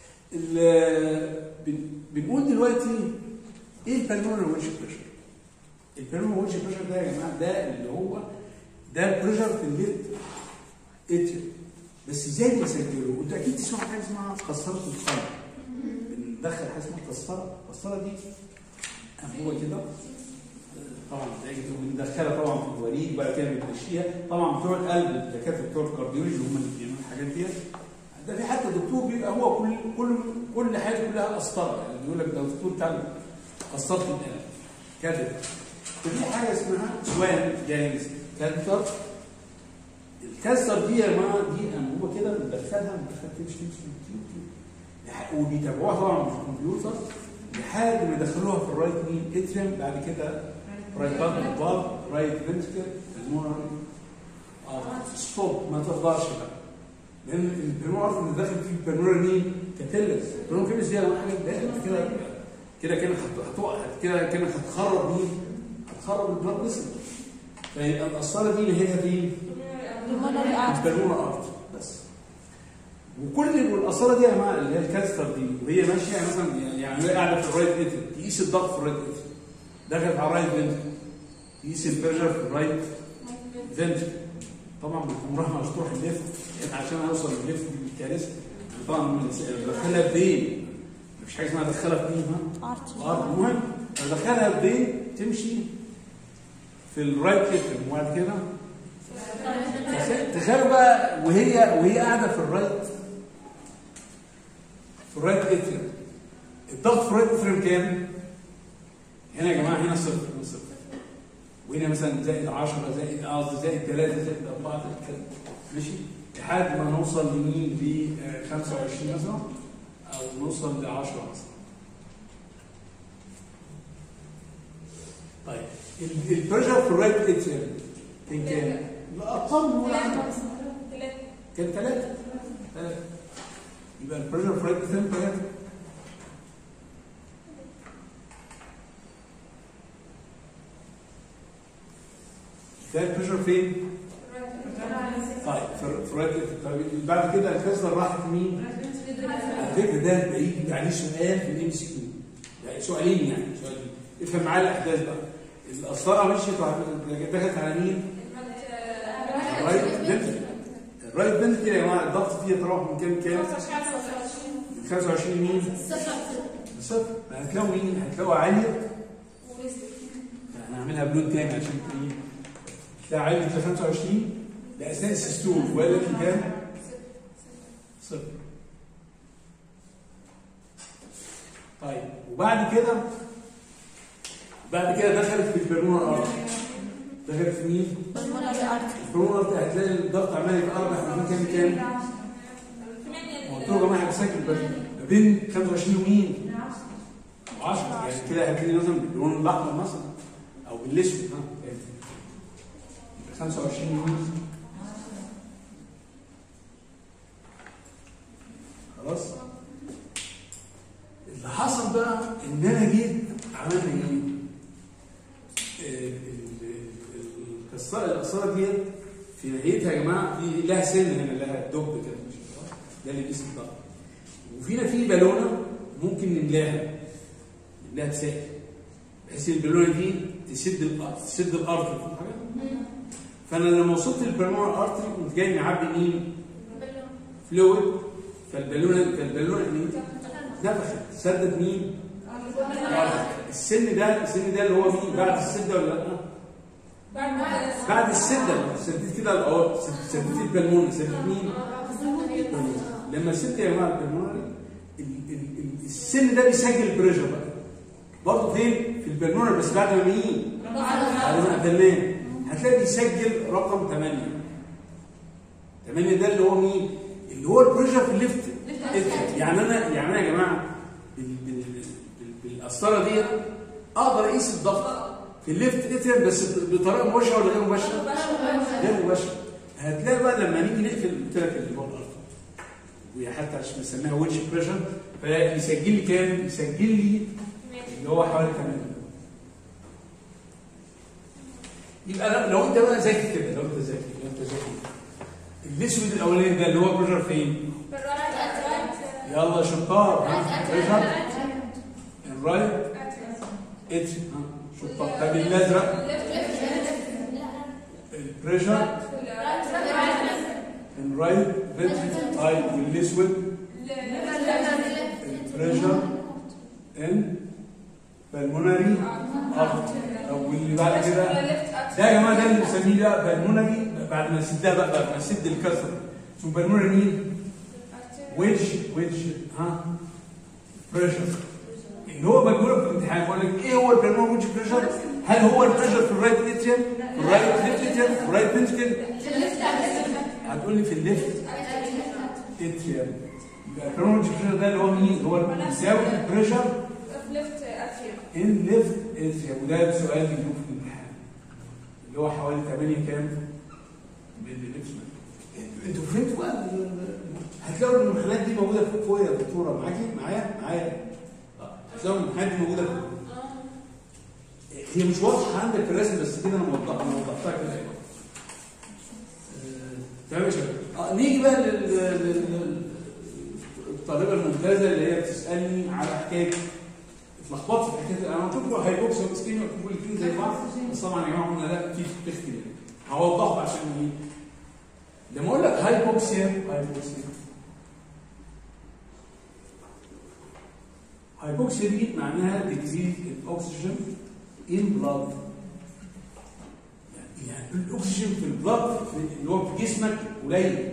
ال- بن- بنقول دلوقتي ايه البلمونري ويتش بريشر؟ البلمونري ويتش بريشر ده يا جماعه ده اللي هو ده البريشر في الليد اتر بس ازاي بنسجله؟ انتوا اكيد تسمعوا حاجه اسمها قسطره الخمر بندخل حاجه اسمها قسطره القسطره دي انبوبه كده طبعا بتلاقي بندخلها طبعا في الوريد وبعد كده بنمشيها طبعا بتوع القلب الدكاتره بتوع الكارديولوجي هم اللي بيعملوا الحاجات ديت ده في حتى دكتور بيبقى هو كل كل كل حياته كلها قسطره يعني بيقول لك ده الدكتور بتاع قسطره القلب كده ففي حاجه اسمها سوان جايز كانتر الكانسر دي يا جماعه دي انبوبه كده بندخلها بندخلها تمشي تمشي تمشي تمشي لح- وبيتابعوها طبعا في الكمبيوتر لحد ما يدخلوها في الرايت مين اتريم بعد كده رايت بارت بار رايت فنتكل المونر اه ستوب ما تفضلش بقى لان البنور عارف ان داخل فيه البنور مين كاتيلس البنور كاتيلس دي أهم حاجه ده انت كده كده كده هت- هتوقع كده كده هتخرب مين؟ هتخرب البلاد فيسل فيبقى القسطره دي اللي هي فين؟ المونري ارت البالونه ارت بس وكل والقسطره دي يا جماعه اللي هي الكاستر دي وهي ماشيه يعني مثلا يعني وهي قاعده في الرايت اتر تقيس الضغط في الرايت اتر دخلت على الرايت فنتر تقيس البريشر في الرايت فنتر طبعا عمرها ما هتروح الليفت يعني عشان اوصل للليفت دي كارثه طبعا بدخلها بدين مفيش حاجه اسمها ادخلها في مين ها؟ ارت الارض المهم ادخلها بدين تمشي في الرايت اتر وبعد كده تخيلوا بقى وهي وهي قاعده في الرايت في الرايت اتريم الضغط في الرايت اتريم كام؟ هنا يا جماعه هنا صفر هنا صفر وهنا مثلا زائد 10 زائد قصدي زائد 3 زائد 4 زائد كده ماشي لحد ما نوصل لمين ل 25 مثلا او نوصل ل 10 مثلا طيب ال- البريشر في الرايت اتريم كان كام؟ الارقام هو كان ثلاثة ثلاثة يبقى البريشر في الرايت اتريم ثلاثة ده البريشر فين؟ طيب في في الرايت اتريم طيب بعد كده الكسر راحت مين؟ على فكره ده بيجي عليه سؤال في الام سي كيو يعني سؤالين يعني سؤالين افهم معايا الاحداث بقى القسطره مشيت وعملت- دخلت على مين؟ الرايت فنتركل الرايت فنتركل يا جماعه الضغط فيه يتراوح من كام كام؟ من 25 مين؟ صفر هتلاقوا مين؟ هتلاقوا عاليه انا هعملها بلون تاني عشان ايه تلاقي عيل في 25 ده اثناء السيستول ولا في كام؟ صفر طيب وبعد كده بعد كده دخلت في البرمونر ارتري دخلت في مين؟ بالمونري ارتري البرمونر ارتري هتلاقي الضغط عمال يتقرب احنا كام كام؟ قلت له يا جماعه بسجل بس ما بين 25 ومين؟ 10 يعني كده هتلاقي مثلا باللون الاحمر مثلا او بالاسود ها يعني 25 ومين؟ خلاص اللي حصل بقى ان انا جيت عملنا ايه؟ آه، ال- ال- القصه القصاره ديت في نهايتها يا جماعه في لها سن هنا لها دب كده مش عارف. ده اللي بيقيس الضغط وفينا في بالونه ممكن نملاها نملاها تساقي بحيث ان البالونه دي تسد الارض تسد الارض فاهم حاجه؟ فانا لما وصلت للبالونه ارتري قمت جاي معبي مين؟ فلويد فالبالونه فالبالونه مين؟ نفخت سدت مين؟ السن ده السن ده اللي هو مين؟ بعد السده ولا لا؟ بعد ما بعد السده سديت كده الأو- سد- سديت البلمونه سديت مين؟ لما سدت يا جماعه البلمونه ال- ال- ال- السن ده بيسجل البريشر بقى برضه فين؟ في البلمونه بس بعد ما مين؟ بعد ما قفلناه هتلاقي بيسجل رقم 8 8 ده اللي هو مين؟ اللي هو البريشر في الليفت يعني انا يعني انا يا جماعه بال- بال- بال- بالقسطره ديت اقدر اقيس الضغط في الليفت اتريم بس بطريقه مباشره ولا غير مباشره؟ غير مباشره هتلاقي بقى لما نيجي نقفل قلت لك اللي هو الارض وهي حتى عشان بنسميها ويتش بريشر فيسجل لي كام؟ يسجل لي اللي هو حوالي 8 يبقى لو- لو انت بقى ذكي كده لو انت ذكي لو انت ذكي الاسود الاولاني ده اللي هو بريشر فين؟ يلا يا شطار ها بريشر الرايت اتش ها شطار طب الازرق البريشر الرايت فينتري طيب والاسود البريشر ان بالمونري ارت طب واللي بعد كده ده يا جماعه ده اللي بنسميه ده بالمونري بعد ما نسدها بقى بعد ما نسد الكسر اسمه بالمونري مين؟ ويدج ويدج ها بريشر اللي هو بقوله في الامتحان بقول لك ايه هو البالمونري ويدج بريشر؟ هل هو البريشر في الرايت اتريم؟ في الرايت ليفت اتريم؟ في الرايت فنتكل؟ هتقول لي في الليفت اتريم يبقى البالمونري ويدج بريشر ده اللي هو مين؟ هو بيساوي البريشر ان ليفت اتريم وده سؤال بيجيبه في الامتحان اللي هو حوالي 8 كام؟ ملي ليفت انتوا فهمتوا بقى ال- ال- هتلاقوا الامتحانات دي موجوده فوق فوق يا دكتوره معاكي معايا معايا آه، هتلاقوا الامتحانات دي موجوده فوق هي مش واضحه عندك في الرسم بس كده انا موضحها انا وضحتها كده ايوه آه، تمام يا شباب آه، نيجي بقى لل- لل- لل- الطالبه الممتازه اللي هي بتسالني على حكايه اتلخبطت في حكايه انا قلت لكم هيبوكس وسكين كل الاثنين زي بعض بس طبعا يا جماعه قلنا لا في في اختلاف هوضحه عشان ايه لما اقول لك هايبوكسيا هايبوكسيا هايبوكسيا دي معناها ديكريز الاكسجين ان بلاد يعني الاكسجين في البلاد اللي هو في جسمك قليل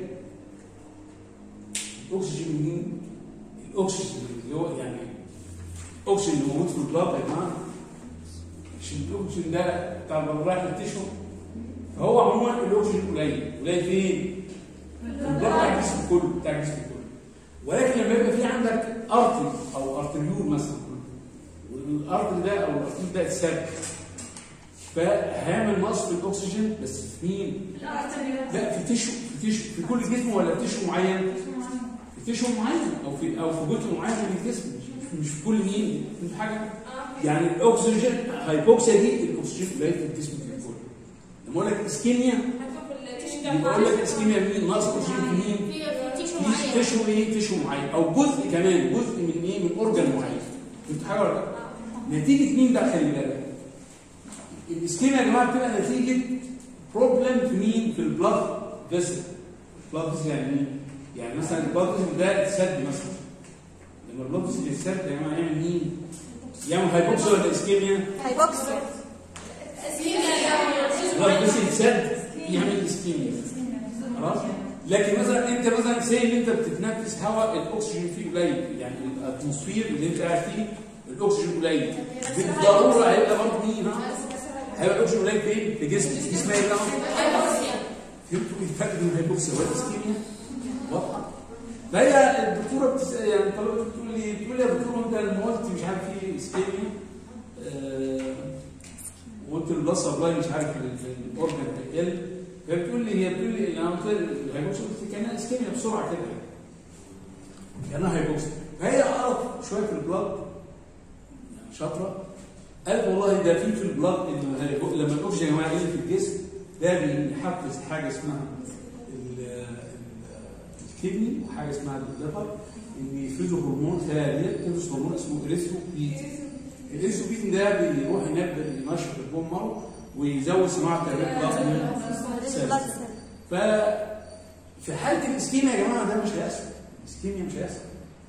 الاكسجين مين؟ الاكسجين اللي هو يعني الاكسجين اللي موجود في البلاد يا جماعه مش الاكسجين ده بتاع لما رايح التشو فهو عموما الاكسجين قليل قليل فين؟ في البلاد بتاع الجسم كله بتاع الجسم كله ولكن لما يبقى في عندك ارتري او ارتريول مثلا والارتري ده او الارتريول ده اتسد فهيعمل نقص في الاكسجين بس في مين؟ لا في تشو في تشو في كل جسم ولا في تشو معين؟ في تشو معين او في او في جزء معين من الجسم مش- مش في كل مين؟ مش حاجه يعني الاكسجين هايبوكسيا دي الاكسجين قليل في الجسم كله لما اقول لك اسكيميا يبقى اقول لك اسكيميا مين؟ نقص اكسجين في مين؟ في تشو ايه تشو معين او جزء كمان جزء من ايه من اورجان معين فهمت حاجه ولا لا؟ نتيجه مين بقى خلي بالك الاسكيميا يا جماعه بتبقى نتيجه بروبلم في مين في البلاد فيسل البلاد فيسل يعني مين يعني مثلا البلاد فيسل ده اتسد مثلا لما البلاد فيسل يتسد يا جماعه يعمل مين يعمل هايبوكسيا ولا اسكيميا هايبوكسيا البلاد فيسل سد يعمل اسكيميا خلاص لكن مثلا انت مثلا زي ان انت بتتنفس هواء الاكسجين فيه قليل يعني الاتموسفير اللي انت قاعد فيه الاكسجين قليل بالضروره هيبقى برضه مين هيبقى الاكسجين قليل فين؟ في جسمك جسمك هيبقى فهمتوا الفرق بين الهيبوكسيا والاسكيميا؟ واضحه؟ فهي الدكتوره بتس... يعني طلبت بتقول لي بتقول لي يا دكتور انت لما قلت مش عارف ايه اسكيميا آه وقلت البلس سبلاي مش عارف الاورجن بيقل فبتقول لي هي بتقول لي انا قلت لها الهيبوكسيا قلت كانها اسكيميا بسرعه كده كانها هيبوكسيا فهي قرت شويه في البلاد يعني شاطره قالت والله ده في في البلاد ان الهيبو- لما الاكسجين يا جماعه يقل في الجسم ده بيحفز حاجه اسمها ال- ال- الكدني وحاجه اسمها الليفر ان يفرزوا هرمون ثانيه تفرز هرمون اسمه اريثروبيتين الاريثروبيتين ده بيروح هناك ينشط البون مارو ويزود صناعه الريد بلاد سيلز. ف في حاله الاسكيميا يا جماعه ده مش هيحصل الاسكيميا مش هيحصل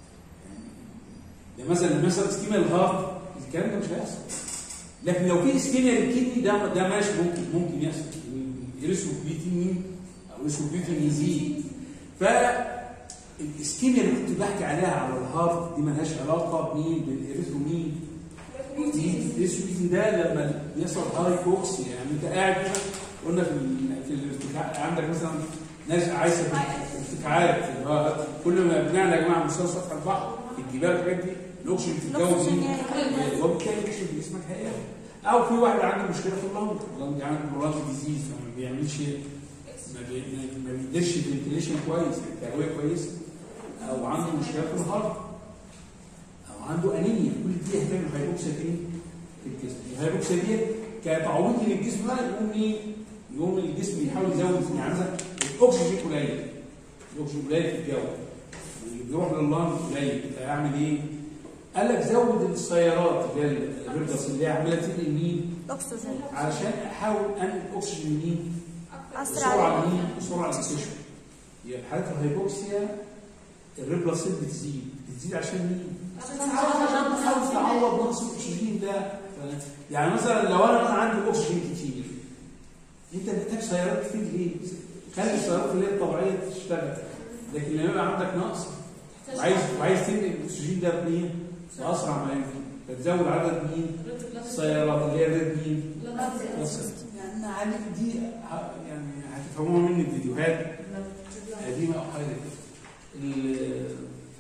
يعني مثلا مثلا اسكيميا الهارت الكلام ده مش هيحصل لكن لو في اسكيميا للكدني ده ده ماشي ممكن ممكن يحصل الاريثروبيتين او الاريثروبيتين يزيد ف الاسكيميا اللي كنت بحكي عليها على الهارت دي مالهاش علاقه بمين بالاريثرومين الاريثروبيتين ده لما بيحصل هاي بوكس يعني انت قاعد كده قلنا في ال- في الارتفاع عندك مثلا ناس عايشه في ارتفاعات اللي هو كل ما بنعلى يا جماعه مستوى سطح البحر في الجبال والحاجات دي الاكسجين في الجو الأكسجين بيزيد. يعني وبالتالي الاكسجين في جسمك هيقل او في واحد عنده مشكله في اللنج اللنج عنده برونك ديزيز فما بيعملش ما بي- ما- ما بيديرش فنتيليشن كويس التهويه كويسه او عنده مشكله في الهارت او عنده انيميا كل دي هتعمل هايبوكسيا فين؟ في الجسم الهايبوكسيا دي كتعويض للجسم بقى يقوم ايه؟ يقوم الجسم يحاول يزود يعني مثلا الاكسجين قليل الاكسجين قليل في الجو واللي بيروح لللنج قليل فيعمل ايه؟ قال لك زود السيارات اللي هي الريبرس اللي هي عماله تنقل مين؟ اكسجين علشان احاول انقل الاكسجين مين؟ اسرع بسرعه مين؟ بسرعه للكشف يبقى في حاله الهيبوكسيا الريد بلاد سيل بتزيد بتزيد عشان مين؟ عشان تحاول تعوض نقص الاكسجين ده ف- يعني مثلا لو انا مثلا عندي اكسجين كتير انت محتاج سيارات كتير ليه؟ خلي السيارات اللي هي الطبيعيه تشتغل لكن لما يبقى عندك نقص وعايز وعايز تنقل الاكسجين ده بمين؟ باسرع ما يمكن فتزود عدد مين؟ السيارات اللي هي الريد مين؟ بلاد سيل. يعني عارف دي ه- يعني هتفهموها مني الفيديوهات قديمه او حاجه كده. ال-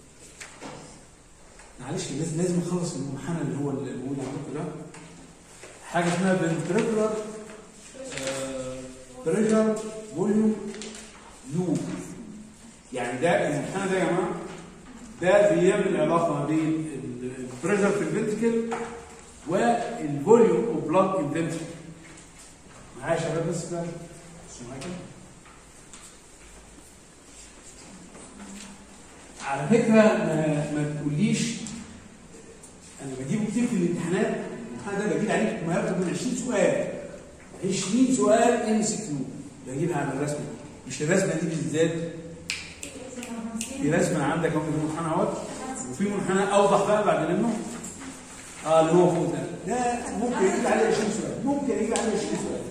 معلش لازم لازم نخلص المنحنى اللي هو اللي موجود عندكم ده حاجه اسمها ventricular بريشر فوليوم لوب يعني ده المنحنى ده يا جماعه ده بيعمل علاقه ما بين البريشر في الفنتكل والفوليوم اوف بلاد ان فنتكل معايا يا شباب بس كده بصوا معايا كده على فكره ما, ما تقوليش انا بجيبه كتير في الامتحانات الامتحان ده بجيب عليه ما يقرب من 20 سؤال 20 سؤال ام سي كيو بجيبها على الرسمه مش الرسمه دي بالذات في رسمه عندك اهو في منحنى اهوت وفي منحنى اوضح بقى بعد منه اه اللي هو فوق ده ده ممكن يجيب عليه 20 سؤال ممكن يجيب عليه 20 سؤال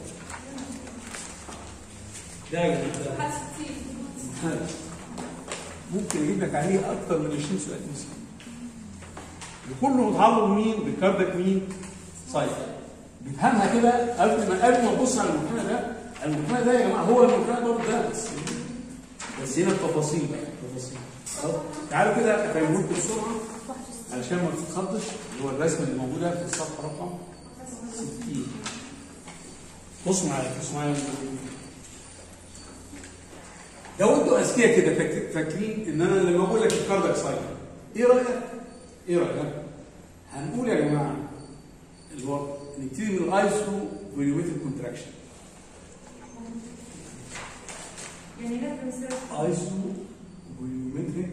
ده يا جماعه ده. ممكن يجيب لك عليه اكتر من 20 سؤال مثلا وكله متعلق بمين؟ بالكاردك مين؟ سايكل بيفهمها كده قبل ما قبل ما تبص على المنحنى ده المنحنى ده يا جماعه هو المنحنى برضه ده بس بس هنا التفاصيل بقى التفاصيل خلاص تعالوا كده افهمه لكم بسرعه علشان ما تتخضش اللي هو الرسمه اللي موجوده في الصفحه رقم 60 بصوا معايا بصوا معايا لو انتوا اذكياء كده فاك- فاكرين ان انا لما بقول لك الكاردك سايكل ايه رايك؟ ايه رايك؟ هنقول يا جماعه اللي هو نبتدي من الايسو فوليومتريك كونتراكشن يعني ده بالنسبه ايسو فوليومتريك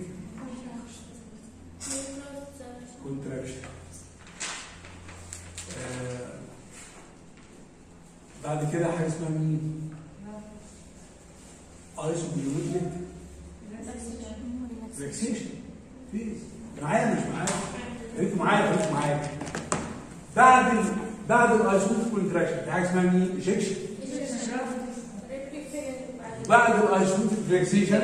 كونتراكشن آه بعد كده حاجه اسمها مين؟ ايسو فوليومتريك ريلاكسيشن بليز معايا مش معايا انتوا معايا انتوا معايا بعد ال... بعد الايسوتيك كونتراكشن في حاجه اسمها مين؟ ايجكشن بعد الايسومتريك ريلاكسيشن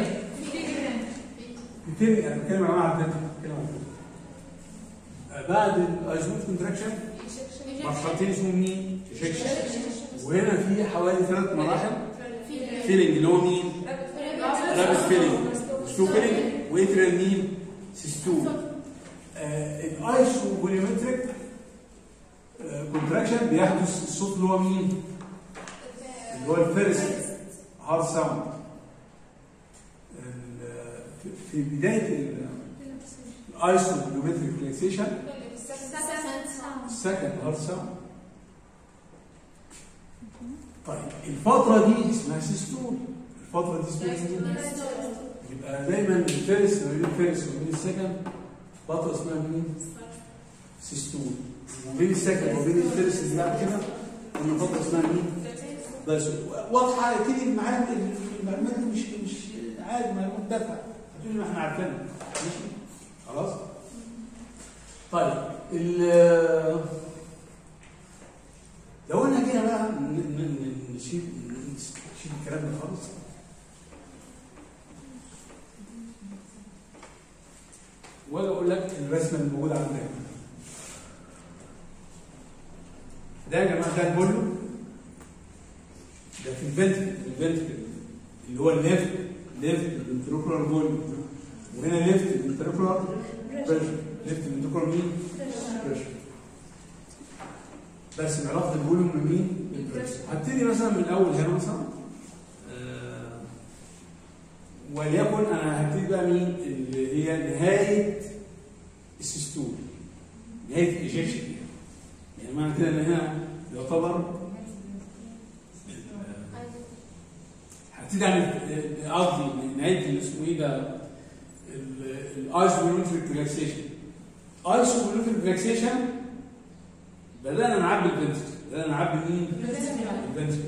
بتبتدي انا بتكلم يا جماعه على الفنتكل بتكلم على الفنتكل. آه، بعد الايسومتريك كونتراكشن مرحلتين اسمهم مين؟ ايجكشن وهنا في حوالي ثلاث مراحل فيلينج اللي هو مين؟ رابط فيلينج ستو فيلينج واتريال مين؟ سيستول آه الايسو فوليومتريك كونتراكشن بيحدث الصوت اللي هو مين؟ اللي هو الفيرست هارد ساوند في بدايه الايسو فوليومتريك ريلاكسيشن السكند هارد ساوند طيب الفترة دي اسمها سيستول الفترة دي اسمها مين؟ يبقى دايما الفيرس ما بين الفيرس وما بين السكند فترة اسمها مين؟ سيستول وبين السكند وبين الفيرس اللي بعد كده قلنا فترة اسمها مين؟ بس واضحة اكيد المعلومات المعلومات دي مش مش عادي معلومات دافعة هتقولي ما احنا عارفينها ماشي؟ خلاص؟ طيب ال لو انا جينا بقى ن- ن- ن- نشيل نشيل الكلام ده خالص واجي اقول لك الرسمه اللي موجوده عندنا ده يا جماعه ده البولو ده في الفنتكل الفنتكل اللي هو الليفت ليفت الانتروكولار بولو وهنا ليفت الانتروكولار بريشر ليفت الانتروكولار مين؟ بريشر برسم علاقه الفوليوم بمين؟ بالبريشر هبتدي مثلا من الاول هنا مثلا آه، وليكن انا هبتدي بقى مين اللي هي نهايه السيستول نهايه الايجكشن يعني معنى كده ان هنا يعتبر آه، هبتدي اعمل آه، قصدي نهايه اللي اسمه ايه ده الايسومتريك ريلاكسيشن ايسومتريك ريلاكسيشن بدأنا نعبي الفنتكل بدأنا نعبي مين؟ الفنتكل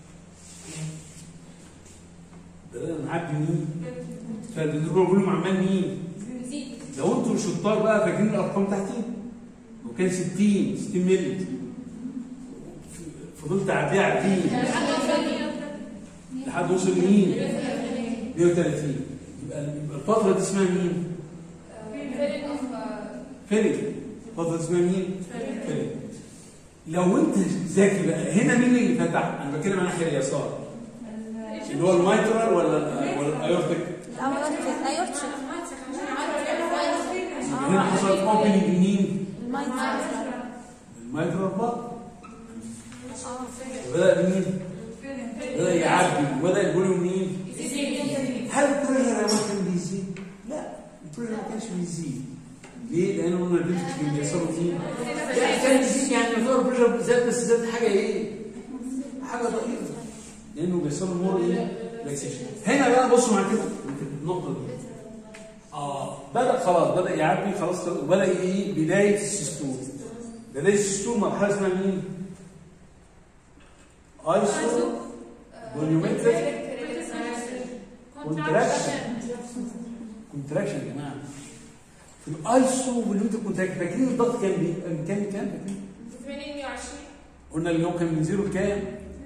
بدأنا نعبي مين؟ فالدكتور بيقول عمال مين؟ لو انتوا شطار بقى فاكرين الارقام تحتي وكان 60 60 مللي فضلت اعديه اعديه لحد وصل مين؟ 130 يبقى يبقى الفترة دي اسمها مين؟ فيلم الفترة دي اسمها مين؟ فيلم لو انت ذكي بقى هنا مين اللي فتح؟ انا بتكلم عن ناحية اليسار اللي هو المايترال ولا ولا الايورتيك؟ الأورتيك أيورتيك هنا حصل اوبننج مين؟ المايترال المايترال بطن وبدأ مين؟ بدأ يعبي وبدأ الفوليوم مين؟ هل البريشر يا كان بيزيد؟ لا البريشر ما كانش بيزيد ليه؟ لأن قلنا الفيتش كان بيحصلوا فيه لا كان بيزيد يعني يعتبر البريشر زاد بس زاد حاجة إيه؟ حاجة ضئيلة لأنه بيحصل له مور إيه؟ ريلاكسيشن هنا بقى بصوا معايا كده النقطة دي اه بدأ خلاص بدأ يعبي خلاص وبدأ ايه بداية السيستول بداية السيستول مرحلة اسمها مين؟ ايسو فوليومتريك كونتراكشن كونتراكشن يا جماعة في الايسو فوليومتريك كونتراكشن فاكرين الضغط كان بي كان كام كام فاكرين؟ قلنا اللي هو كان من زيرو لكام؟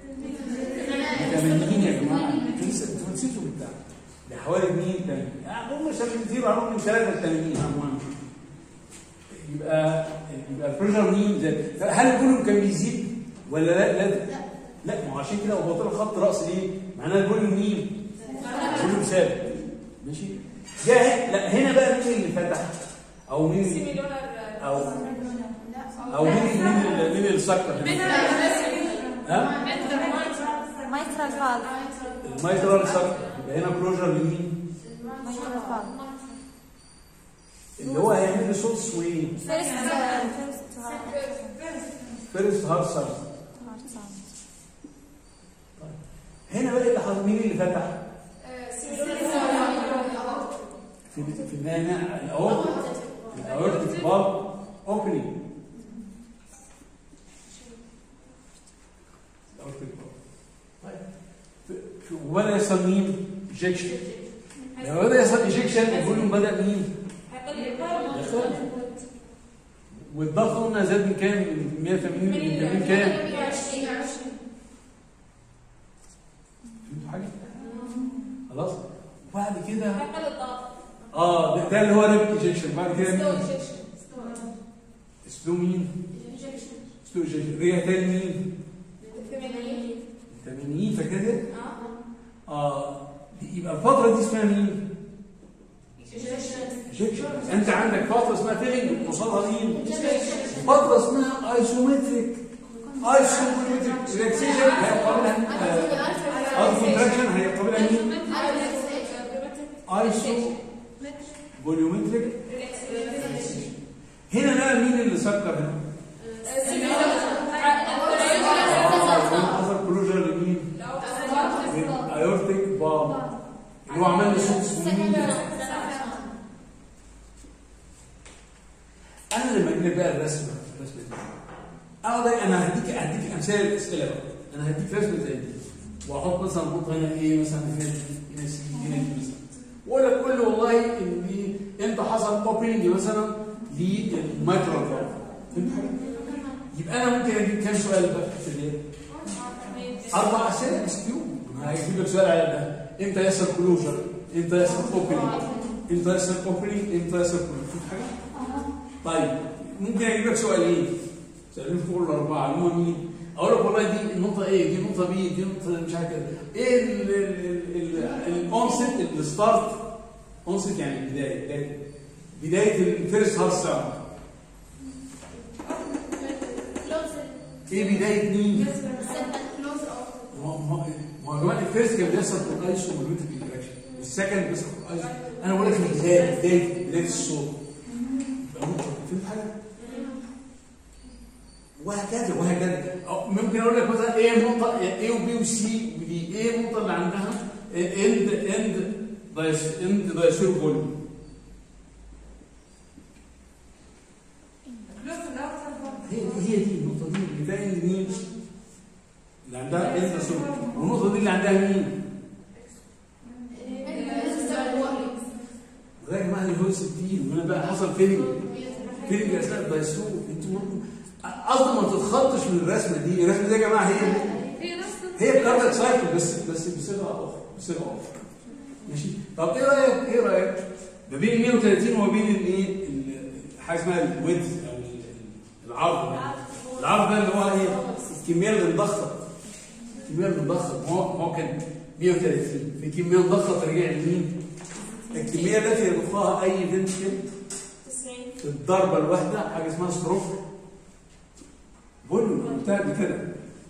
80 يا جماعة انتوا لسه انتوا نسيتوا بتاع ده حوالي 2 80 يعني هم شايف من زيرو عليهم من 3 ل 80 عموما يبقى يبقى البريشر مين زاد هل الفوليوم كان بيزيد ولا لا لا لا ما هو عشان كده هو طلع خط راس ليه؟ معناه الفوليوم مين؟ الفوليوم ثابت ماشي جه لا هنا بقى مين اللي فتح؟ او مين اللي او او مين مين اللي- مين اللي سكر ها؟ مايترال فالف المايترال سكر يبقى هنا كلوجر لمين؟ مايترال فالف اللي هو هيعمل لي صوت سوين فيرست فيرست فيرست هارد ساوند هارت ساوند هنا بقى اللي حصل مين اللي فتح؟ في في النهايه هنا الاورتيك الاورتيك باب اوبننج الاورتيك باب طيب في- في- وبدا يحصل مين؟ ايجكشن لما بدا يحصل ايجكشن الفوليوم بدا مين؟ يقل والضغط قلنا زاد من كام؟ من 180 من كام؟ فهمتوا حاجه؟ ده اللي هو ريب ايجكشن بعد كده ستو مين؟ ايجكشن سلو مين؟ سلو ايجكشن رجع تاني مين؟ 80 فاكر اه يبقى الفتره دي اسمها مين؟ ايجكشن انت عندك فتره اسمها فيلينج قصادها مين؟ فتره اسمها ايسومتريك ايسومتريك ريلاكسيشن هيقابلها ارض كونتراكشن هيقابلها مين؟ ايسو فوليومتريك هنا بقى مين اللي سكر هنا؟ حصل كلوجر لمين؟ ايورتيك باب اللي هو عمل لي صوت سمين انا لما اجيب بقى الرسمه الرسمه دي اقعد انا هديك هديك امثله الاسئله بقى انا هديك رسمه زي دي واحط مثلا نقطه هنا ايه مثلا هنا دي هنا سي هنا دي مثلا واقول لك قول لي والله ان دي امتى حصل اوبننج مثلا للمايكرو فالف فهمت حاجه؟ يبقى انا ممكن اجيب كام سؤال بقى في الليل؟ اربع اسئله اس كيو هيجيب لك سؤال على ده امتى يحصل كلوجر؟ امتى يحصل اوبننج؟ امتى يحصل اوبننج؟ امتى يحصل كلوجر؟ فهمت حاجه؟ طيب ممكن اجيب لك سؤالين سؤالين فوق الاربعه اللي هم مين؟ اقول لك والله دي النقطه ايه؟ دي نقطه بي دي نقطه مش عارف كده ايه الاونست الستارت اونست يعني البدايه بدايه بدايه الفيرست هارت ساوند ايه بدايه مين؟ ما هو ما هو يا جماعه الفيرست كان بيحصل في الايسو والويتر انتراكشن والسكند بيحصل في الايسو انا بقول لك البدايه بدايه بدايه الصوت يبقى ممكن فهمت حاجه؟ وهكذا وهكذا أو ممكن اقول لك مثلا ايه النقطه ايه وبي وسي ودي ايه النقطه اللي عندها اند اند دايس اند دايسور فوليوم هي هي دي النقطه دي اللي فيها اند مين؟ اللي عندها اند دايسور والنقطه دي اللي عندها مين؟ ده يا جماعه اللي هو 60 وهنا بقى حصل فيلم فيلم اثناء الدايسور انتوا قصدي ما تتخطش من الرسمه دي الرسمه دي يا جماعه هي هي الكاردياك سايكل بس بس بصيغه اخرى بصيغه اخرى ماشي طب ايه رايك ايه رايك ما بين 130 وما بين الايه ال- حاجه اسمها الويدز او ال- العرض العرض ده اللي هو ايه الكميه اللي انضخت الكميه اللي انضخت ما هو ما هو كان 130 في كميه انضخت رجع لمين؟ الكميه التي يضخها اي فنتكل في الضربه الواحده حاجه اسمها ستروك فوليوم بتاع دي كده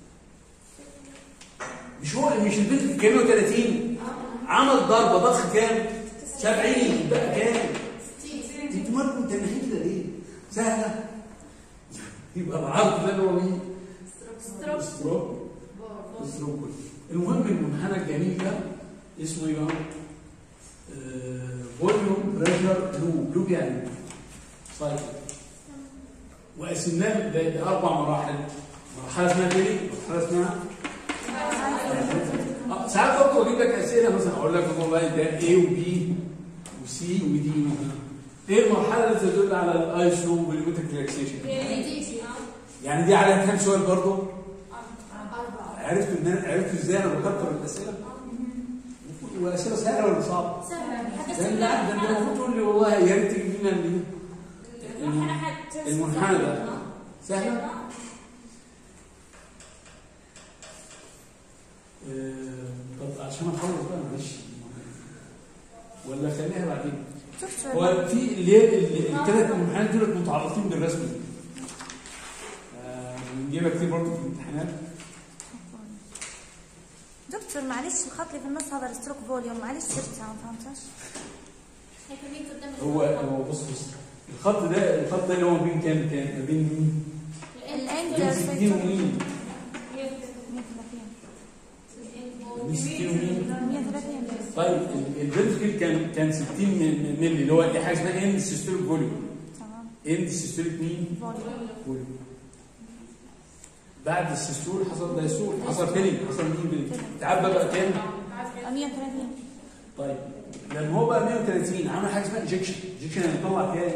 مش هو مش البنت كان 130 عمل ضربه ضخ كام؟ 70 بقى كام؟ انتوا مالكم متنحين كده ليه؟ سهله يبقى العرض ده اللي هو مين؟ ستروك ستروك المهم المنحنى الجميل ده اسمه ايه بقى؟ فوليوم بريشر لوب لوب يعني سايكل وقسمناه ل- لاربع مراحل مرحله اسمها بيري مرحله اسمها آه، ساعات برضه اجيب لك اسئله مثلا اقول لك والله ده A وبي وسي ودي مثلا ايه المرحله التي تدل على الايسو والميتك ريلاكسيشن يعني دي على كام سؤال برضه عرفت ان انا عرفت ازاي انا بكتر الاسئله واسئله سهله ولا صعبه؟ ده لا ده انت المفروض تقول لي والله يا ريت تجيب لنا اللي المنحنى ده سهله آه، طب عشان اخلص بقى معلش ولا خليها بعدين دكتور هو في اللي هي الثلاث امتحانات دول متعلقين بالرسم دي آه، بنجيبها كتير برضه في الامتحانات دكتور معلش الخط اللي في النص هذا الستروك فوليوم معلش شرتها ما فهمتش هو هو بص بص الخط ده الخط ده اللي هو بين كام كام ما بين مين؟ بين 60 الانجل ومين؟ 130 بين 60 ومين؟ 130 طيب ال- الفنتركل كان كان 60 م- مللي اللي هو ايه حاجه اسمها اند سيستوليك فوليوم تمام اند سيستوليك مين؟ فوليوم فوليوم بعد السيستول حصل دايسول حصل فيلم حصل مين فيلم تعب بقى كام؟ 130 طيب لما هو بقى 130 عمل حاجه اسمها ايجكشن ايجكشن يعني طلع كام؟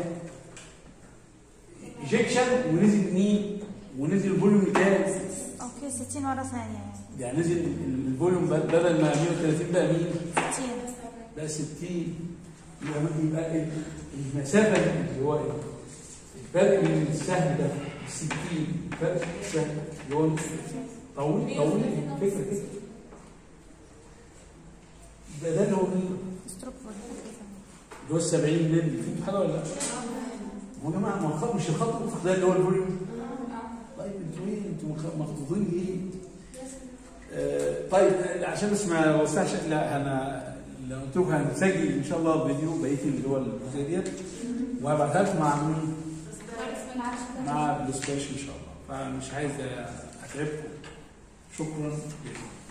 ايجكشن ونزل مين؟ ونزل الفوليوم كام؟ اوكي 60 مره ثانيه يعني يعني نزل الفوليوم بدل ما 130 بقى مين؟ 60 بقى 60 يبقى يبقى ال- المسافه اللي هو الفرق بين السهم ده 60 فرق السهم اللي هو طويل طويل الفكره كده ده ده اللي هو مين؟ ستروك فوليوم اللي هو ال 70 مللي فهمت حاجه ولا لا؟ هو يا جماعه ما هو الخط- مش الخط الافق ده اللي هو الفوليوم طيب انتوا ايه انتوا مخ- مخطوطين ليه؟ آه، طيب آه، عشان بس ما اوسعش لا انا لو قلت لكم هنسجل ان شاء الله فيديو بقيه اللي هو الجزئيه ديت وهبعتها لكم مع مين؟ مع السبيش ان شاء الله فمش عايز اتعبكم شكرا جزيلا